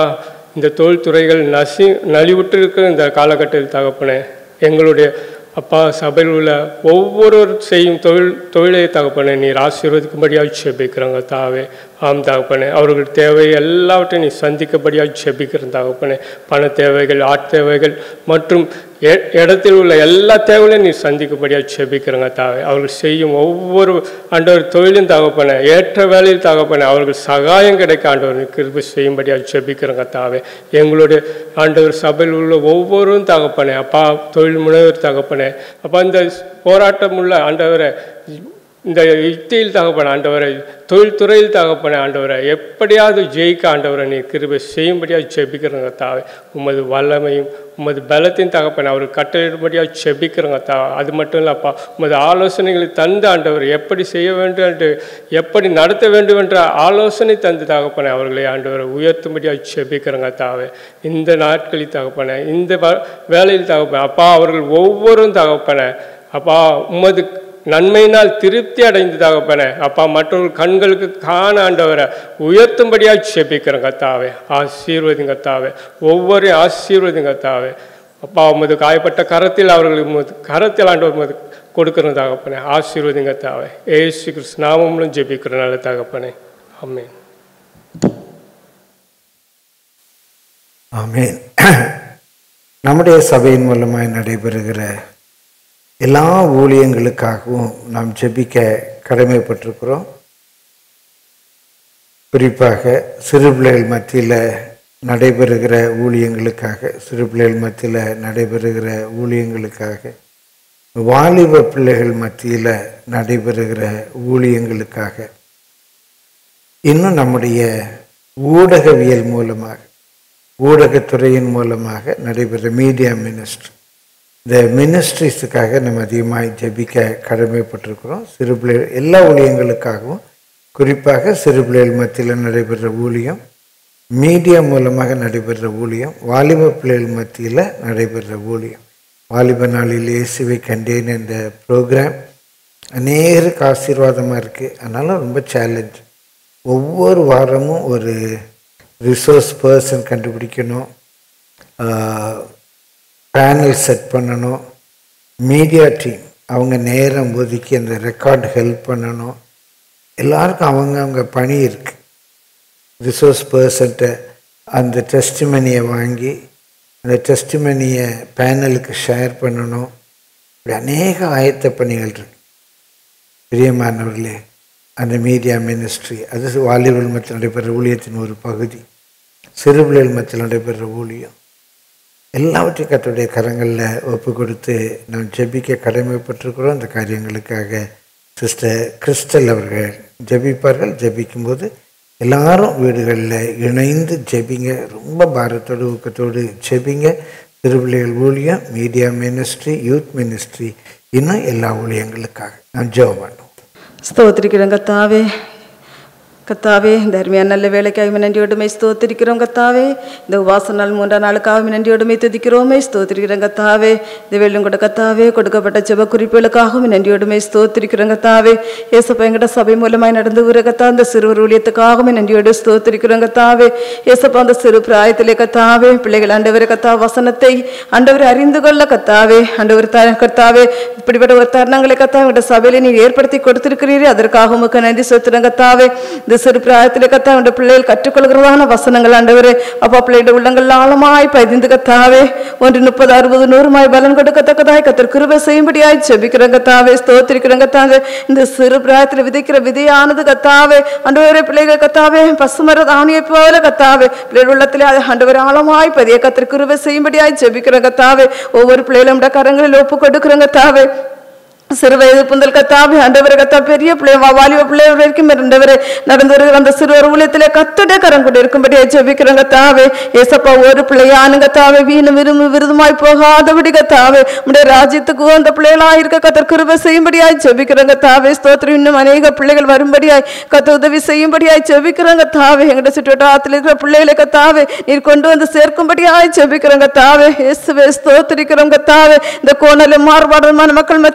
இந்த தொழில்துறைகள் நசி நலிவுற்று இருக்கிற இந்த காலகட்டத்தில் தகப்பனே எங்களுடைய அப்பா சபையில் உள்ள ஒவ்வொருவர் செய்யும் தொழில் தொழிலை தகப்பனே நீர் ஆசீர்வதிக்கும்படியாக செபிக்கிறோங்க தாவே ஆம் தகப்பனே அவர்கள் தேவை எல்லாவற்றையும் நீ சந்திக்கபடியாக செபிக்கிற தகப்பனே பண தேவைகள் ஆட் தேவைகள் மற்றும் எ- இடத்தில் உள்ள எல்லா தேவைகளையும் நீ சந்திக்கும்படியாக செபிக்கிறோங்க தாவே அவர்கள் செய்யும் ஒவ்வொரு ஆண்டவர் தொழிலும் தகப்பனே ஏற்ற வேலையில் தகப்பனே அவர்கள் சகாயம் கிடைக்க ஆண்டவர் நீ கிருபை செய்யும்படியாக செபிக்கிறோங்க தாவே எங்களுடைய ஆண்டவர் சபையில் உள்ள ஒவ்வொருவரும் தகப்பனே அப்பா தொழில் முனைவர் தகப்பனே அப்பா இந்த போராட்டம் உள்ள ஆண்டவரை இந்த யுக்தியில் தகப்பன ஆண்டவரை தொழில்துறையில் தகப்பன ஆண்டவரை எப்படியாவது ஜெயிக்க ஆண்டவரை நீ கிருபை செய்யும்படியாக செபிக்கிறங்க தாவே உமது வல்லமையும் உமது பலத்தையும் தகப்பன அவர் கட்டளிடும்படியாக செபிக்கிறங்க தா அது மட்டும் இல்லப்பா உமது ஆலோசனைகளை தந்து ஆண்டவர் எப்படி செய்ய வேண்டும் என்று எப்படி நடத்த வேண்டும் என்ற ஆலோசனை தந்து தகப்பன அவர்களை ஆண்டவரை உயர்த்தும்படியாக செபிக்கிறங்க தாவே இந்த நாட்களில் தகப்பன இந்த வ- வேலையில் தகப்பன அப்பா அவர்கள் ஒவ்வொருவரும் தகப்பன அப்பா உமது நன்மையினால் திருப்தி அடைந்து தகப்பனே அப்பா மற்றொரு கண்களுக்கு காண ஆண்டவரை உயர்த்தும்படியாக செபிக்கிறேன் கத்தாவே ஆசீர்வதிங்க கத்தாவே ஒவ்வொரு ஆசீர்வதிங்க கத்தாவே அப்பா உமது காயப்பட்ட கரத்தில் அவர்கள் உமது கரத்தில் ஆண்டவர் உமது கொடுக்கிற தகப்பனே ஆசீர்வதிங்க கத்தாவே ஏசு கிறிஸ்து நாமங்களும் ஜெபிக்கிற நல்ல தகப்பனே ஆமென் ஆமென் நம்முடைய சபையின் மூலமாய் நடைபெறுகிற எல்லா ஊழியங்களுக்காகவும் நாம் ஜெபிக்க கடமைப்பட்டிருக்கிறோம் குறிப்பாக சிறு பிள்ளைகள் மத்தியில் நடைபெறுகிற ஊழியங்களுக்காக சிறு பிள்ளைகள் மத்தியில் நடைபெறுகிற ஊழியங்களுக்காக வாலிப பிள்ளைகள் மத்தியில் நடைபெறுகிற ஊழியங்களுக்காக இன்னும் நம்முடைய ஊடகவியல் மூலமாக ஊடகத்துறையின் மூலமாக நடைபெறுற மீடியா மினிஸ்ட்ரி இந்த மினிஸ்ட்ரிஸுக்காக நம்ம அதிகமாக ஜெபிக்க கடமைப்பட்டிருக்கிறோம் சிறு பிள்ளைகள் எல்லா ஊழியங்களுக்காகவும் குறிப்பாக சிறு பிள்ளைகள் மத்தியில் நடைபெறுற ஊழியம் மீடியா மூலமாக நடைபெறுற ஊழியம் வாலிப பிள்ளைகள் மத்தியில் நடைபெறுற ஊழியம் வாலிப நாளில் இயேசுவை கண்டேன் என்ற ப்ரோக்ராம் அநேகருக்கு ஆசீர்வாதமாக இருக்குது அதனால ரொம்ப சேலஞ்ச் ஒவ்வொரு வாரமும் ஒரு ரிசோர்ஸ் பர்சன் கண்டுபிடிக்கணும் பேனல் செட் பண்ணணும் மீடியா டீம் அவங்க நேரம் ஒதுக்கி அந்த ரெக்கார்ட் ஹெல்ப் பண்ணணும் எல்லாருக்கும் அவங்க அவங்க பணி இருக்குது ரிசோர்ஸ் பர்சன்ட்ட அந்த டெஸ்டிமனியை வாங்கி அந்த டெஸ்டிமனியை பேனலுக்கு ஷேர் பண்ணணும் இப்படி அநேக ஆயத்த பணிகள் இருக்கு பிரியமானவர்களே அந்த மீடியா மினிஸ்ட்ரி அது வாலிபல் மத்தியில் நடைபெற ஊழியத்தின் ஒரு பகுதி சிறுபிள்ளைகள் மத்தியில் நடைபெற ஊழியம் எல்லாவற்றையும் கர்த்தருடைய கரங்களில் ஒப்பு கொடுத்து நாம் ஜெபிக்க கடமைப்பட்டிருக்கிறோம் அந்த காரியங்களுக்காக சிஸ்டர் கிறிஸ்டல் அவர்கள் ஜெபிப்பார்கள் ஜெபிக்கும்போது எல்லாரும் வீடுகளில் இணைந்து ஜெபிங்க ரொம்ப பாரத்தோடு ஊக்கத்தோடு ஜெபிங்க திருபிள்ளைகள் ஊழியம் மீடியா மினிஸ்ட்ரி யூத் மினிஸ்ட்ரி இன்னும் எல்லா ஊழியங்களுக்காக நாம் ஜெபம் பண்ணுவோம் ஸ்தோத்திரிக்கிறோம் கத்தாவே கத்தாவே இந்த அருமையான நல்ல வேலைக்காக நன்றியோடுமை ஸ்தோத்திரிக்கிறோம் கத்தாவே இந்த உபாச நாள் மூன்றாம் நாளுக்காக நன்றியோடுமை துதிக்கிறோமே ஸ்தோத்திரிக்கிறோம் கத்தாவே இந்த வெள்ளும் கூட கத்தாவே கொடுக்கப்பட்ட ஜெப குறிப்புகளுக்காகவும் நன்றியோடுமை ஸ்தோத்திரிக்கிறோம் கத்தாவே ஏசப்பா எங்கட சபை மூலமாய் நடந்து வர கத்தா அந்த சிறுவர் ஊழியத்துக்காகவும் நன்றியோடு ஸ்தோத்திரிக்கிறோம் கத்தாவே ஏசப்பா அந்த சிறு பிராயத்திலே கத்தாவே பிள்ளைகள் ஆண்டவர் கத்தா வசனத்தை ஆண்டவர் அறிந்து கொள்ள கத்தாவே ஆண்டவர் த கத்தாவே இப்படிப்பட்ட ஒரு தருணங்களை கத்தா எங்கட சபையில நீர் ஏற்படுத்தி கொடுத்திருக்கிறீரே அதற்காக உமக்கு நன்றி செலுத்துறேன் கத்தாவே இந்த சிறு பிராயத்திலே கத்தா எங்கட பிள்ளைகள் கற்றுக்கொள்கிறதான வசனங்கள் ஆண்டவரே அப்பா பிள்ளைയുടെ உள்ளங்கள் ஆழமாய் பதிந்து கத்தாவே ஒன்று முப்பது அறுபது நூறுமாய் பலன் கொடுக்கத்தக்கதாய் கத்தர் கிருபை செய்யும்படியாய் செபிக்கிறேன் கத்தாவே ஸ்தோத்திரிக்கிறேன் கத்தாவே இந்த சிறு பிராயத்தில் விதைக்கிற விதையானது கத்தாவே ஆண்டவரே பிள்ளைகள் கத்தாவே பசுமர தானியை போல கத்தாவே பிள்ளைகள் உள்ளத்திலே அது ஆண்டவர் ஆழமாய் பதிய கத்தர் கிருபை செய்யும்படியாய் செபிக்கிறேன் கத்தாவே ஒவ்வொரு பிள்ளைகளும் கரங்களில் ஒப்பு கொடுக்கிறேன் கத்தாவே சிறு வயது புந்தல் கத்தாவே ஆண்டவரை கத்தா பெரிய பிள்ளை வா- வாலிப பிள்ளை வரைக்கும் இருந்தவரே நடந்து வருகிற அந்த சிறுவர் ஊழியத்திலே கத்துடைய கரம் கொண்டு இருக்கும்படி ஜெபிக்கிறோம் கத்தாவே ஏசப்பா ஒரு பிள்ளையானு கத்தாவே வீணும் விரும்பு விருதுமாய் போகாதபடி கத்தாவே உடைய ராஜ்யத்துக்கு அந்த பிள்ளைகளா இருக்க கத்தர் கிருபை செய்யும்படியாய் ஜெபிக்கிறோம் கத்தாவே ஸ்தோத்திரம் இன்னும் அநேக பிள்ளைகள் வரும்படியாய் கத்த உதவி செய்யும்படியாய் ஜெபிக்கிறோம் கத்தாவே எங்கட சுற்றுவட்டாரத்தில் இருக்கிற பிள்ளைகளை கத்தாவே நீர் கொண்டு வந்து சேர்க்கும்படியாய் ஜெபிக்கிறோம் கத்தாவே இயேசுவே ஸ்தோத்திரிக்கிறோம் கத்தாவே இந்த கோணல மாறுபாடுமான மக்கள் மத்தியிலே கத்தாவே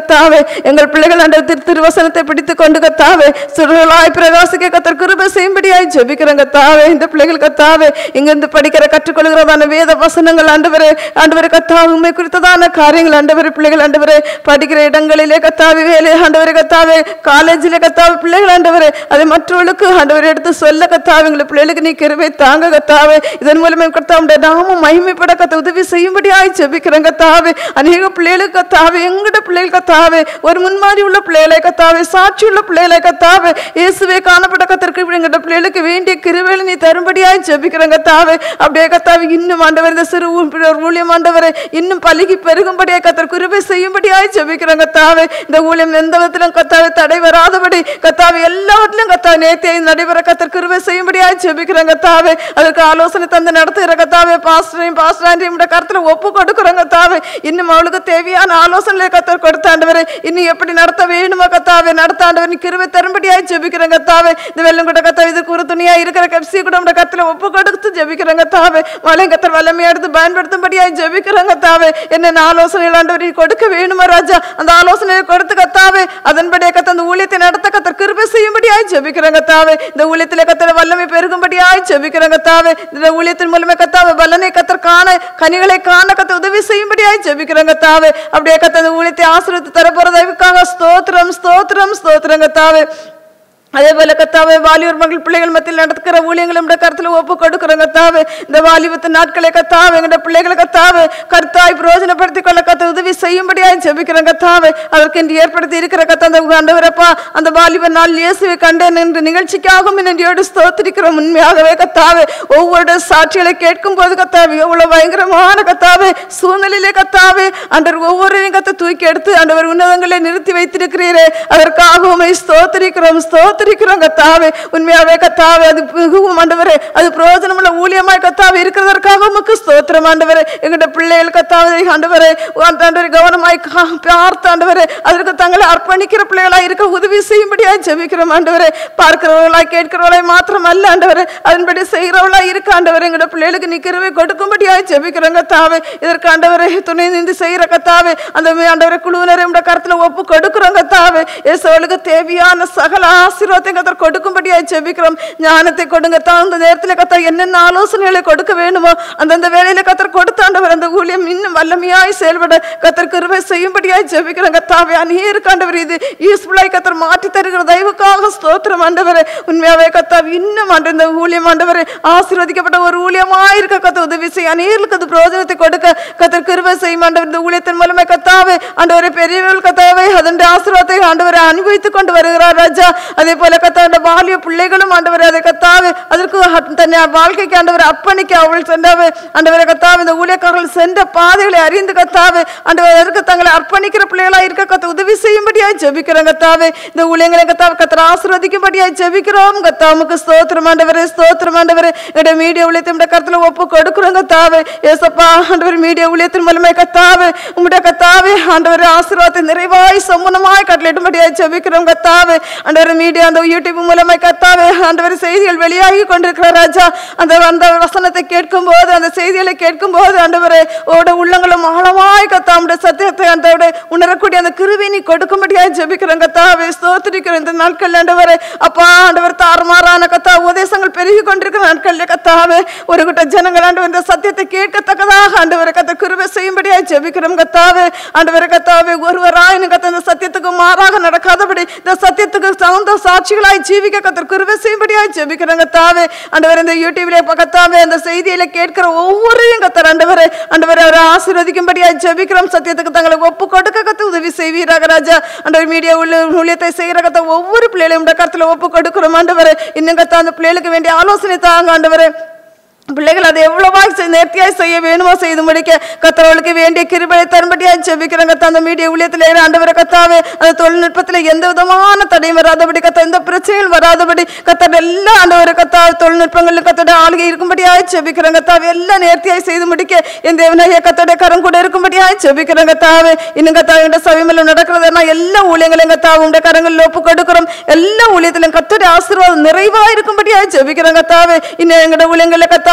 கத்தாவே எங்கள் பிள்ளைகள் அந்த திரு திருவசனத்தை பிடித்து கொண்டு கத்தாவே சுடர்களாய் பிரகாசிக்க கத்தர் கிருபை செய்யும்படியாய் ஜெபிக்கிறேன் கத்தாவே இந்த பிள்ளைகள் கத்தாவே இங்கிருந்து படிக்கிற கற்றுக்கொள்கிறதான வேத வசனங்கள் ஆண்டவரே ஆண்டவரே கத்தாவே உண்மை குறித்ததான காரியங்கள் ஆண்டவரே பிள்ளைகள் ஆண்டவரே படிக்கிற இடங்களிலே கத்தாவே வேலை ஆண்டவரே கத்தாவே காலேஜிலே கத்தாவே பிள்ளைகள் ஆண்டவரே அதை மற்றவர்களுக்கு ஆண்டவரை எடுத்து சொல்ல கத்தாவே எங்களை பிள்ளைகளுக்கு நீ கிருபை தாங்க கத்தாவே இதன் மூலமே கத்தாவுடைய நாமம் மகிமைப்பட கத்த உதவி செய்யும்படியாய் ஜெபிக்கிறேன் கத்தாவே அநேக பிள்ளைகளுக்கு கத்தாவே எங்கட பிள்ளைகள் கத்தாவே ஒரு முன்மாதிரி உள்ள பிள்ளைகளை கத்தாவே சாட்சி உள்ள பிள்ளைகளை கத்தாவே இயேசுவே காணப்பட்ட கத்திற்கு எங்கட பிள்ளைகளுக்கு வேண்டிய கிருவேலை நீ தரும்படியாய் ஜெபிக்கிறேன் கத்தாவே அப்படியே கத்தாவே இன்னும் ஆண்டவர் இந்த சிறு ஊ- ஊழியம் ஆண்டவரை இன்னும் பலுகி பெருகும்படியாய் கத்தர் கிருபை செய்யும்படியாய் ஜெபிக்கிறேன் கத்தாவே இந்த ஊழியம் எந்த விதத்திலும் கத்தாவே தடை வராதபடி கத்தாவே எல்லாவற்றிலும் கத்தாவே நேர்த்தியை நடைபெற கத்தர் கிருபை செய்யும்படியாய் ஜெபிக்கிறேன் கத்தாவே அதற்கு ஆலோசனை தந்து நடத்துகிற கத்தாவே பாஸ்டரையும் பாஸ்டரையும் கருத்துல ஒப்பு கொடுக்குறோம் கத்தாவே இன்னும் அவளுக்கு தேவையான ஆலோசனை கத்தர் கொடுத்தாண்டவரே இன்னும் எப்படி நடத்த வேணுமா கத்தாவே நடத்தாண்டவர் நீ கிருபை தரும்படியாய் ஜெபிக்கிறேன் கத்தாவே இந்த வெள்ளம் கூட கத்தாவே இதுக்கு ஒரு துணியா இருக்கிற கப்சி கூட உங்க கத்துல ஒப்பு கொடுத்து ஜெபிக்கிறேன் கத்தாவே மலை கத்தர் வல்லமையா எடுத்து பயன்படுத்தும்படியாய் ஜெபிக்கிறேன் கத்தாவே என்னென்ன ஆலோசனைகள் ஆண்டவர் நீ கொடுக்க வேணுமா ராஜா அந்த ஆலோசனையை கொடுத்து கத்தாவே அதன்படியே கத்த அந்த ஊழியத்தை நடத்த கத்தர் கிருபை செய்யும்படியாய் ஜெபிக்கிறேன் கத்தாவே இந்த ஊழியத்தில் கத்தர் வல்லமை பெருகும்படியாய் ஜெபிக்கிறேன் கத்தாவே இந்த ஊழியத்தின் மூலமே கத்தாவே வல்லனை கத்தர் காண கனிகளை காண கத்த உதவி செய்யும்படியாய் ஜெபிக்கிறேன் கத்தாவே அப்படியே கத்த அந்த ஊழியத்தை ஆசிரியத்து தர போறதற்காக ஸ்தோத்திரம் ஸ்தோத்திரம் ஸ்தோத்திரம் கத்தாவே அதே போல கத்தாவே வாலிபர் மகள் பிள்ளைகள் மத்தியில் நடக்கிற ஊழியங்கள் நம்முடைய கருத்துல ஒப்பு கொடுக்குறோம் கத்தாவே இந்த வாலிபத்து நாட்களை கத்தாவே எங்களுடைய பிள்ளைகளை கத்தாவே கருத்தாய் பிரயோஜனப்படுத்தி கொள்ள கத்த உதவி செய்யும்படியாய் ஜெபிக்கிறோம் கத்தாவே அதற்கு இன்று ஏற்படுத்தி இருக்கிற கத்த அந்த ஆண்டவரப்பா அந்த வாலிப நாள் இயேசுவை கண்டேன் என்று நிகழ்ச்சிக்காகவும் நன்றியோடு ஸ்தோத்திரிக்கிறோம் உண்மையாகவே கத்தாவே ஒவ்வொரு சாட்சிகளை கேட்கும் போது கத்தாவே எவ்வளவு பயங்கரமான கத்தாவே சூழ்நிலையிலே கத்தாவே அன்றர் ஒவ்வொருவரையும் கத்த தூக்கி எடுத்து ஆண்டவர் உன்னதங்களை நிறுத்தி வைத்திருக்கிறீரே அதற்காக உமை ஸ்தோத்திரிக்கிறோம் ஸ்தோத்திரிக்கிறோம் கத்தாவே உண்மையாவே கத்தாவே அது மிகவும் ஆண்டவரே அது பிரயோஜனமுள்ள ஊழியமாய் கத்தாவே இருக்கிறதற்காக உமக்கு ஸ்தோத்திரம் ஆண்டவரே எங்களுடைய பிள்ளைகள் கத்தாவே ஆண்டவரே ஆண்டவரே கவனமாய் கா- பார்த்து ஆண்டவரே அதற்கு தங்களை அர்ப்பணிக்கிற பிள்ளைகளாய் இருக்க உதவி செய்யும்படியாய் ஜெபிக்கிறோம் ஆண்டவரே பார்க்கிறவர்களாய் கேட்கிறவர்களாய் மாத்திரம் அல்ல ஆண்டவரே அதன்படி செய்கிறவர்களாய் இருக்க ஆண்டவரே எங்களுடைய பிள்ளைகளுக்கு நிக்கிறவே கொடுக்கும்படியாய் ஜெபிக்கிறோம் கத்தாவே இதற்கு ஆண்டவரே துணை நின்று செய்கிற கத்தாவே அந்த மே- ஆண்டவரே குழுவினரை உடைய கருத்துல ஒப்பு கொடுக்கிறோம் கத்தாவே இயேசுவளுக்கு தேவையான சகல ஆசீர்வாதத்தை கத்தர் கொடுக்கும்படியாய் ஜெபிக்கிறோம் ஞானத்தை கொடுங்க தகுந்த நேரத்தில் கத்தர் என்னென்ன ஆலோசனைகளை கொடுக்க வேணுமோ அந்தந்த வேலையில கத்தர் கொடுத்தாண்டவர் அந்த ஊழியம் இன்னும் வல்லமையாய் செயல்பட கத்தர் கிருபை செய்யும்படியாய் ஜெபிக்கிறோம் கத்தாவே அநேருக்கு ஆண்டவர் இது யூஸ்ஃபுல்லாய் கத்தர் மாற்றி தருகிற தயவுக்காக ஸ்தோத்திரம் ஆண்டவரே உண்மையாவே கத்தார் இன்னும் ஆண்டு இந்த ஊழியம் ஆண்டவரே ஆசீர்வதிக்கப்பட்ட ஒரு ஊழியமாய் இருக்க கத்த உதவி செய்ய அநேருக்கு அது பிரயோஜனத்தை கொடுக்க கத்தர் கிருபை செய்யும் ஆண்டவர் இந்த ஊழியத்தின் மூலமே கத்தாவே ஆண்டவரே பெரியவர்கள் கத்தாவே அதன் ஆசீர்வாதத்தை ஆண்டவரை அனுபவித்துக் கொண்டு வருகிறார் ராஜா அதே போல கத்தாண்ட வாலிய பிள்ளைகளும் ஆண்டவரே அதை கத்தாவே அதற்கு அ- தன்னை வாழ்க்கைக்கு ஆண்டவரை அர்ப்பணிக்க அவள் சென்றாவே ஆண்டவரை கத்தாவே இந்த ஊழியக்காரர்கள் சென்ற பாதைகளை அறிந்து கத்தாவே ஆண்டவர் அதற்கு தங்களை அர்ப்பணிக்கிற பிள்ளைகளாக இருக்க கத்த உதவி செய்யும்படியாய் ஜெபிக்கிறோம் கத்தாவே இந்த ஊழியங்களை கத்தாவை கத்தர் ஆசீர்வதிக்கும்படியாய் ஜெபிக்கிறோம் கத்தாமுக்கு ஸ்தோத்திரம் ஆண்டவரே ஸ்தோத்திரம் ஆண்டவரே எங்களுடைய மீடியா ஊழியத்தை உடைய கருத்துல ஒப்பு கொடுக்கிறோம் கத்தாவே ஏசப்பா ஆண்டவர் மீடியா ஊழியத்தின் மூலமே கத்தாவே உம்முடைய கத்தாவே ஆண்டவர் ஆசீர்வாதத்தை நிறைவாய் சம்பூர்ணமாய் கட்டளிடும்படியாய் ஜெபிக்கிறோம் கத்தாவே ஆண்டவர் மீடியா அந்த யூடியூப் மூலமாய் கத்தாவே ஆண்டவர் செய்திகள் வெளியாகி கொண்டிருக்கிற ராஜா அந்த அந்த வசனத்தை கேட்கும் போது அந்த செய்திகளை கேட்கும் போது ஆண்டவரே ஓட உள்ளங்களும் ஆழமாய் கத்தாமுடைய சத்தியத்தை அந்த உணரக்கூடிய அந்த கிருவி நீ கொடுக்கும்படியாய் ஜெபிக்கிறோம் கத்தாவே ஸ்தோத்திரிக்கிறோம் இந்த நாட்கள் ஆண்டவரே அப்பா ஆண்டவர் தாறுமாறான கத்தா உபதேசங்கள் பெருகி கொண்டிருக்கிற நாட்களில் கத்தாவே ஒரு கூட்ட ஜனங்கள் ஆண்டவர் இந்த சத்தியத்தை கேட்கத்தக்கதாக ஆண்டவரை கத்த கிருபை செய்யும்படியாய் ஜெபிக்கிறோம் கத்தாவே ஆண்டவரை கத்தாவே ஒருவராயினும் கத்த இந்த சத்தியத்துக்கு மாறாக நடக்காதபடி இந்த சத்தியத்துக்கு தகுந்த சாட்சிகளாய் ஜீவிக்க கத்தர் கிருபை செய்யும்படியாய் ஜெபிக்கிறோம் கத்தாவே ஆண்டவர் இந்த யூடியூப்ல இப்ப கத்தாவே அந்த செய்தியில கேட்கிற ஒவ்வொருவரையும் கத்தர் ஆண்டவரே ஆண்டவரை அவரை ஆசீர்வதிக்கும்படியாய் ஜெபிக்கிறோம் சத்தியத்துக்கு தங்களை ஒப்பு கொடுக்க கத்த உதவி செய்வீராக ராஜா ஆண்டவர் மீடியா உள்ள ஊழியத்தை செய்கிற கத்த ஒவ்வொரு பிள்ளைகளையும் உடைய கருத்துல ஒப்பு கொடுக்கிறோம் ஆண்டவரே இன்னும் கத்த அந்த பிள்ளைகளுக்கு வேண்டிய ஆலோசனை தாங்க ஆண்டவரே பிள்ளைகள் அதை எவ்வளவாய் செய்- நேர்த்தியாய் செய்ய வேணுமோ செய்து முடிக்க கத்தவர்களுக்கு வேண்டிய கிருபையை தரும்படியாய் ஜெபிக்கிறேன் கத்த அந்த மீடிய ஊழியத்தில் ஆண்டவரை கத்தாவே அந்த தொழில்நுட்பத்தில் எந்த விதமான தடையும் வராதபடி கத்த எந்த பிரச்சனையும் வராதபடி கத்தோட எல்லா ஆண்டவரை கத்தா தொழில்நுட்பங்களில் கத்தோட ஆளுகை இருக்கும்படியாய் ஜெபிக்கிறேன் கத்தாவே எல்லாம் நேர்த்தியாய் செய்து முடிக்க என் தேவனாய கத்தோட கரம் கூட இருக்கும்படியாய் ஜெபிக்கிறேன் கத்தாவே இன்னும் கத்தாவிட சவிமலம் நடக்கிறதுனா எல்லா ஊழியங்களையும் கத்தாவும் உடைய கரங்களில் ஒப்பு கொடுக்கிறோம் எல்லா ஊழியத்திலும் கத்தோட ஆசீர்வாதம் நிறைவா இருக்கும்படியாய் ஜெபிக்கிறேன் கத்தாவே இன்னும் எங்களோட ஊழியங்களில் கத்தாவே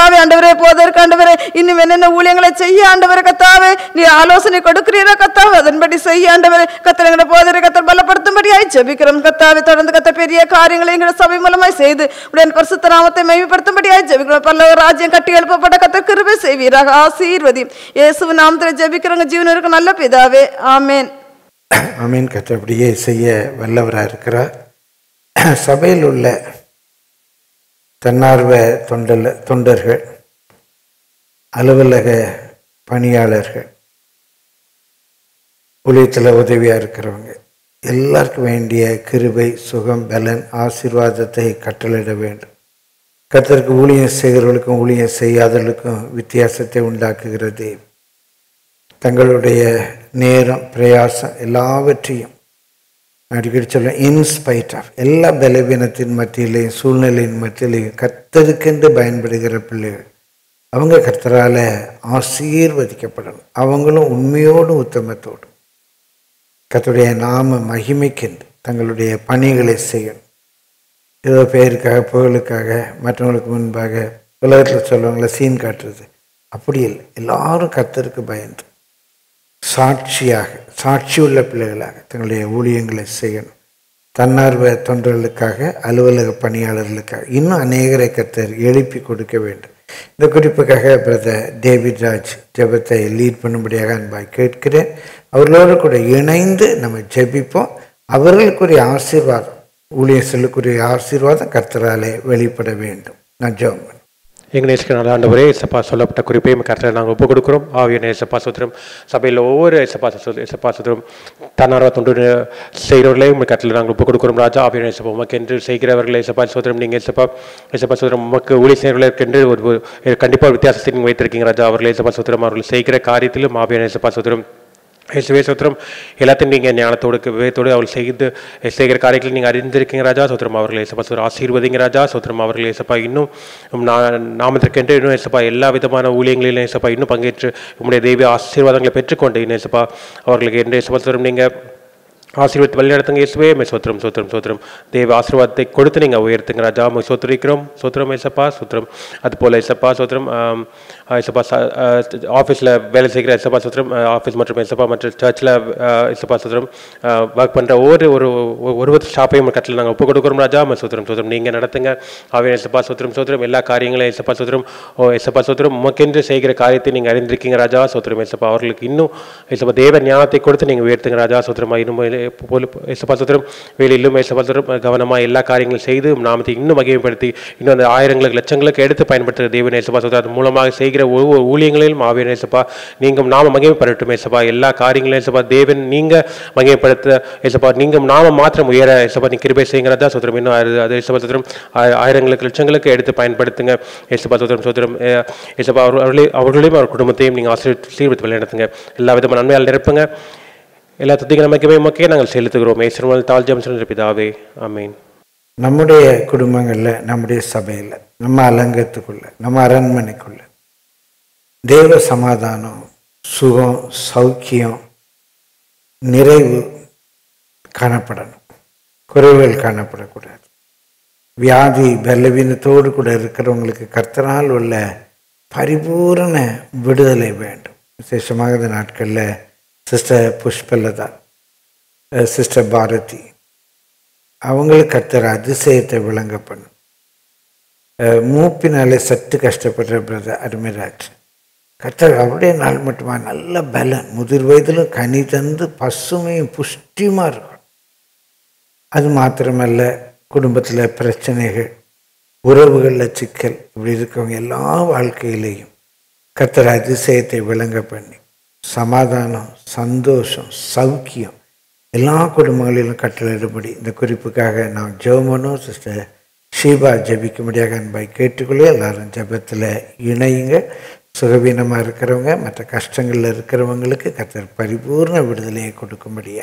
கத்தாவே ஆண்டவரே போதற்கு ஆண்டவரே இன்னும் என்னென்ன ஊழியங்களை செய்ய ஆண்டவரே கத்தாவே நீ ஆலோசனை கொடுக்கிறீரா கத்தாவே அதன்படி செய்ய ஆண்டவரே கத்திரங்களை போதரை கத்தர் பலப்படுத்தும்படியாய் ஜெபிக்கிறோம் கத்தாவே தொடர்ந்து கத்த பெரிய காரியங்களை எங்களை சபை மூலமாய் செய்து உடன் பரிசுத்த நாமத்தை மைமைப்படுத்தும்படியாய் ஜெபிக்கிறோம் பல்லவ ராஜ்யம் கட்டி எழுப்பப்பட்ட கத்த கிருபை செய்வீராக ஆசீர்வதி இயேசு நாமத்தில் ஜெபிக்கிறவங்க ஜீவனருக்கு நல்ல பிதாவே ஆமென் அமீன் கற்று அப்படியே செய்ய வல்லவராக இருக்கிறார் சபையில் உள்ள தன்னார்வ தொண்டல் தொண்டர்கள் அலுவலக பணியாளர்கள் ஊழியத்தில் உதவியாக இருக்கிறவங்க எல்லாருக்கும் வேண்டிய கிருபை சுகம் பலன் ஆசீர்வாதத்தை கட்டளையிட வேண்டும் கத்தருக்கு ஊழியம் செய்கிறவர்களுக்கும் ஊழியம் செய்யாதவர்களுக்கும் வித்தியாசத்தை உண்டாக்குகிறது தங்களுடைய நேரம் பிரயாசம் எல்லாவற்றையும் நான் அடிக்கடி சொல்லுவேன் இன்ஸ்பைட் ஆஃப் எல்லா பலவீனத்தின் மத்தியிலையும் சூழ்நிலையின் மத்தியிலையும் கத்தருக்கென்று பயன்படுகிற பிள்ளைகள் அவங்க கர்த்தரால் ஆசீர்வதிக்கப்படணும் அவங்களும் உண்மையோடும் உத்தமத்தோடும் கர்த்தருடைய நாம மகிமைக்கென்று தங்களுடைய பணிகளை செய்யணும் ஏதோ பேருக்காக புகழுக்காக மற்றவங்களுக்கு முன்பாக உலகத்தில் சொல்லுவாங்களே சீன் காட்டுறது அப்படி இல்லை எல்லாரும் கர்த்தருக்கு பயந்து சாட்சியாக சாட்சி உள்ள பிள்ளைகளாக தங்களுடைய ஊழியங்களை செய்யணும் தன்னார்வ தொண்டர்களுக்காக அலுவலக பணியாளர்களுக்காக இன்னும் அநேகரை கத்தர் எழுப்பி கொடுக்க வேண்டும் இந்த குறிப்புக்காக பிரதர் டேவிட் ராஜ் ஜெபத்தை லீட் பண்ணும்படியாக அன்பாய் கேட்கிறேன் அவர்களோடு கூட இணைந்து நம்ம ஜெபிப்போம் அவர்களுக்குரிய ஆசீர்வாதம் ஊழியர் செல்லுக்குரிய ஆசீர்வாதம் கர்த்தராலே வெளிப்பட வேண்டும் நான் ஜெபம் பண்ணேன் எங்கள் நேசிக்கிற நல்ல ஆண்டவரே எசப்பா சொல்லப்பட்ட குறிப்பையும் கருத்தில் நாங்கள் ஒப்புக் கொடுக்குறோம் ஆவியான எசப்பா சுத்திரம் சபையில் ஒவ்வொரு எசப்பா சு- எசப்பா சுத்திரம் தன்னார்வ தொண்டு செய்கிறவர்களையும் உங்கள் கருத்தில் நாங்கள் ஒப்புக் கொடுக்குறோம் ராஜா ஆவியான எசப்பா உமக்கு என்று செய்கிறவர்களை எசப்பா சுத்திரம் நீங்கள் எசப்பா எசப்பா சுத்திரம் உமக்கு ஊழி செய்கிறவர்களுக்கென்று ஒரு ஒரு கண்டிப்பாக வித்தியாசத்தை நீங்கள் வைத்திருக்கீங்க ராஜா அவர்களை எசப்பா சுத்திரம் அவர்கள் செய்கிற காரியத்திலும் ஆவியான எசப்பா சுத்திரம் இயேசுவே சோத்திரம் எல்லாத்தையும் நீங்கள் ஞானத்தோடு விவேகத்தோடு அவள் செய்து செய்கிற காரியங்களை நீங்கள் அறிந்திருக்கீங்க ராஜா சோத்திரம் அவர்களை ஏசப்பா சோதரம் ஆசீர்வதிங்க ராஜா சோத்திரம் அவர்களை ஏசப்பா இன்னும் நா- நாமத்திற்கென்று இன்னும் ஏசப்பா எல்லா விதமான ஊழியங்களிலும் ஏசப்பா இன்னும் பங்கேற்று உங்களுடைய தெய்வ ஆசீர்வாதங்களை பெற்றுக்கொண்டு இன்னும் ஏசப்பா அவர்களுக்கு என்று ஏசப்பா சோத்திரம் நீங்கள் ஆசீர்வாதத்தை வழிநடத்துங்க இயேசுவே மே சோத்திரம் சோத்திரம் சோத்திரம் தேவ ஆசீர்வாதத்தை கொடுத்து நீங்கள் உயர்த்துங்க ராஜா உமை சோத்திரிக்கிறோம் சோத்திரம் ஏசப்பா சோத்திரம் அதுபோல் ஏசப்பா சோத்திரம் ஆம், ஏசப்பா ஆஃபீஸில் வேலை செய்கிற ஏசப்பா சோத்திரம் ஆஃபீஸ் மற்றும் ஏசப்பா மற்றும் சர்ச்சில் ஏசப்பா சோத்திரம் ஒர்க் பண்ணுற ஒவ்வொரு ஒரு ஒரு- ஒரு ஷாப்பையும் கட்டில் நாங்கள் ஒப்பு கொடுக்குறோம் ராஜா உமை சோத்திரம் சோத்திரம் நீங்கள் நடத்துங்க ஆவே ஏசப்பா சோத்திரம் சோத்திரம் எல்லா காரியங்களையும் ஏசப்பா சோத்திரம் ஓ ஏசப்பா சோத்திரம் உமக்கென்று செய்கிற காரியத்தை நீங்கள் அறிந்திருக்கீங்க ராஜா சோத்திரம் ஏசப்பா அவர்களுக்கு இன்னும் ஏசப்பா தேவ ஞானத்தை கொடுத்து நீங்கள் உயர்த்துங்க ராஜா சோத்திரமா இன்னும் போல ஏசப்பா சோத்திரம் வேலையிலும் ஏசப்பா சோத்திரம் கவனமாக எல்லா காரியங்களும் செய்து உம் நாமத்தை இன்னும் மகிமைப்படுத்தி இன்னும் அந்த ஆயிரங்களுக்கு லட்சங்களுக்கு எடுத்து பயன்படுத்துகிற தேவன் ஏசப்பா சோத்திரம் அது மூலமாக செய்கிற ஒவ்வொரு ஊழியங்களிலும் ஆவியன் ஏசப்பா நீங்கள் நாம மகிமைப்படட்டும் ஏசப்பா எல்லா காரியங்களையும் ஏசப்பா தேவன் நீங்கள் மகிமைப்படுத்த ஏசப்பா நீங்கள் நாம மாத்திரம் உயர ஏசப்பா நீ கிருபை செய்கிறதா சோத்திரம் இன்னும் அது- அது ஏசப்பா சோத்திரம் ஆ- ஆயிரங்களுக்கு லட்சங்களுக்கு எடுத்து பயன்படுத்துங்க ஏசப்பா சோத்திரம் சோத்திரம் ஏ- ஏசப்பா அவர் அவர்களே அவர்களையும் அவர் குடும்பத்தையும் நீங்கள் ஆசீர்வதித்து சீர்படுத்தி வழிநடத்துங்க எல்லா விதமான நன்மையால் நிரப்புங்க எல்லா துதிக நமக்குமே மக்கே நாங்கள் செலுத்துகிறோம் ஏசுவல் தாழ் ஜெபம் சொல்லுற பிதாவே ஆமீன் நம்முடைய குடும்பங்களில் நம்முடைய சபையில் நம்ம அலங்கத்துக்குள்ள நம்ம அரண்மனைக்குள்ள தேவ சமாதானம் சுகம் சௌக்கியம் நிறைவு காணப்படணும் குறைவுகள் காணப்படக்கூடாது வியாதி பலவீனத்தோடு கூட இருக்கிறவங்களுக்கு கர்த்தனால் உள்ள பரிபூரண விடுதலை வேண்டும் விசேஷமாக இந்த நாட்களில் சிஸ்டர் புஷ்பலதா சிஸ்டர் பாரதி அவங்களுக்கு கர்த்தர் அதிசயத்தை விளங்க பண்ணும் அஹ் மூப்பினாலே சற்று கஷ்டப்படுற பிரதர் அருமைராஜ் கர்த்தர் அவருடைய நாள் மட்டுமா நல்ல பலன் முதிர் வயதிலும் கனி தந்து பசுமையும் புஷ்டியுமா இருக்கும் அது மாத்திரமல்ல குடும்பத்தில் பிரச்சனைகள் உறவுகளில் சிக்கல் இப்படி இருக்கவங்க எல்லா வாழ்க்கையிலையும் கர்த்தர் அதிசயத்தை விளங்க பண்ணி சமாதானம் சந்தோஷம் சௌக்கியம் எல்லா குடும்பங்களிலும் கட்டளையிடும்படி இந்த குறிப்புக்காக நான் ஜெபமனும் சிஸ்டர் ஷீபா ஜெபிக்கும்படியாக அன்பாய் கேட்டுக்கொள்ளே எல்லாரும் ஜெபத்தில் இணையுங்க சுகவீனமாக இருக்கிறவங்க மற்ற கஷ்டங்களில் இருக்கிறவங்களுக்கு கர்த்தர் பரிபூர்ண விடுதலையை கொடுக்கும்படியாக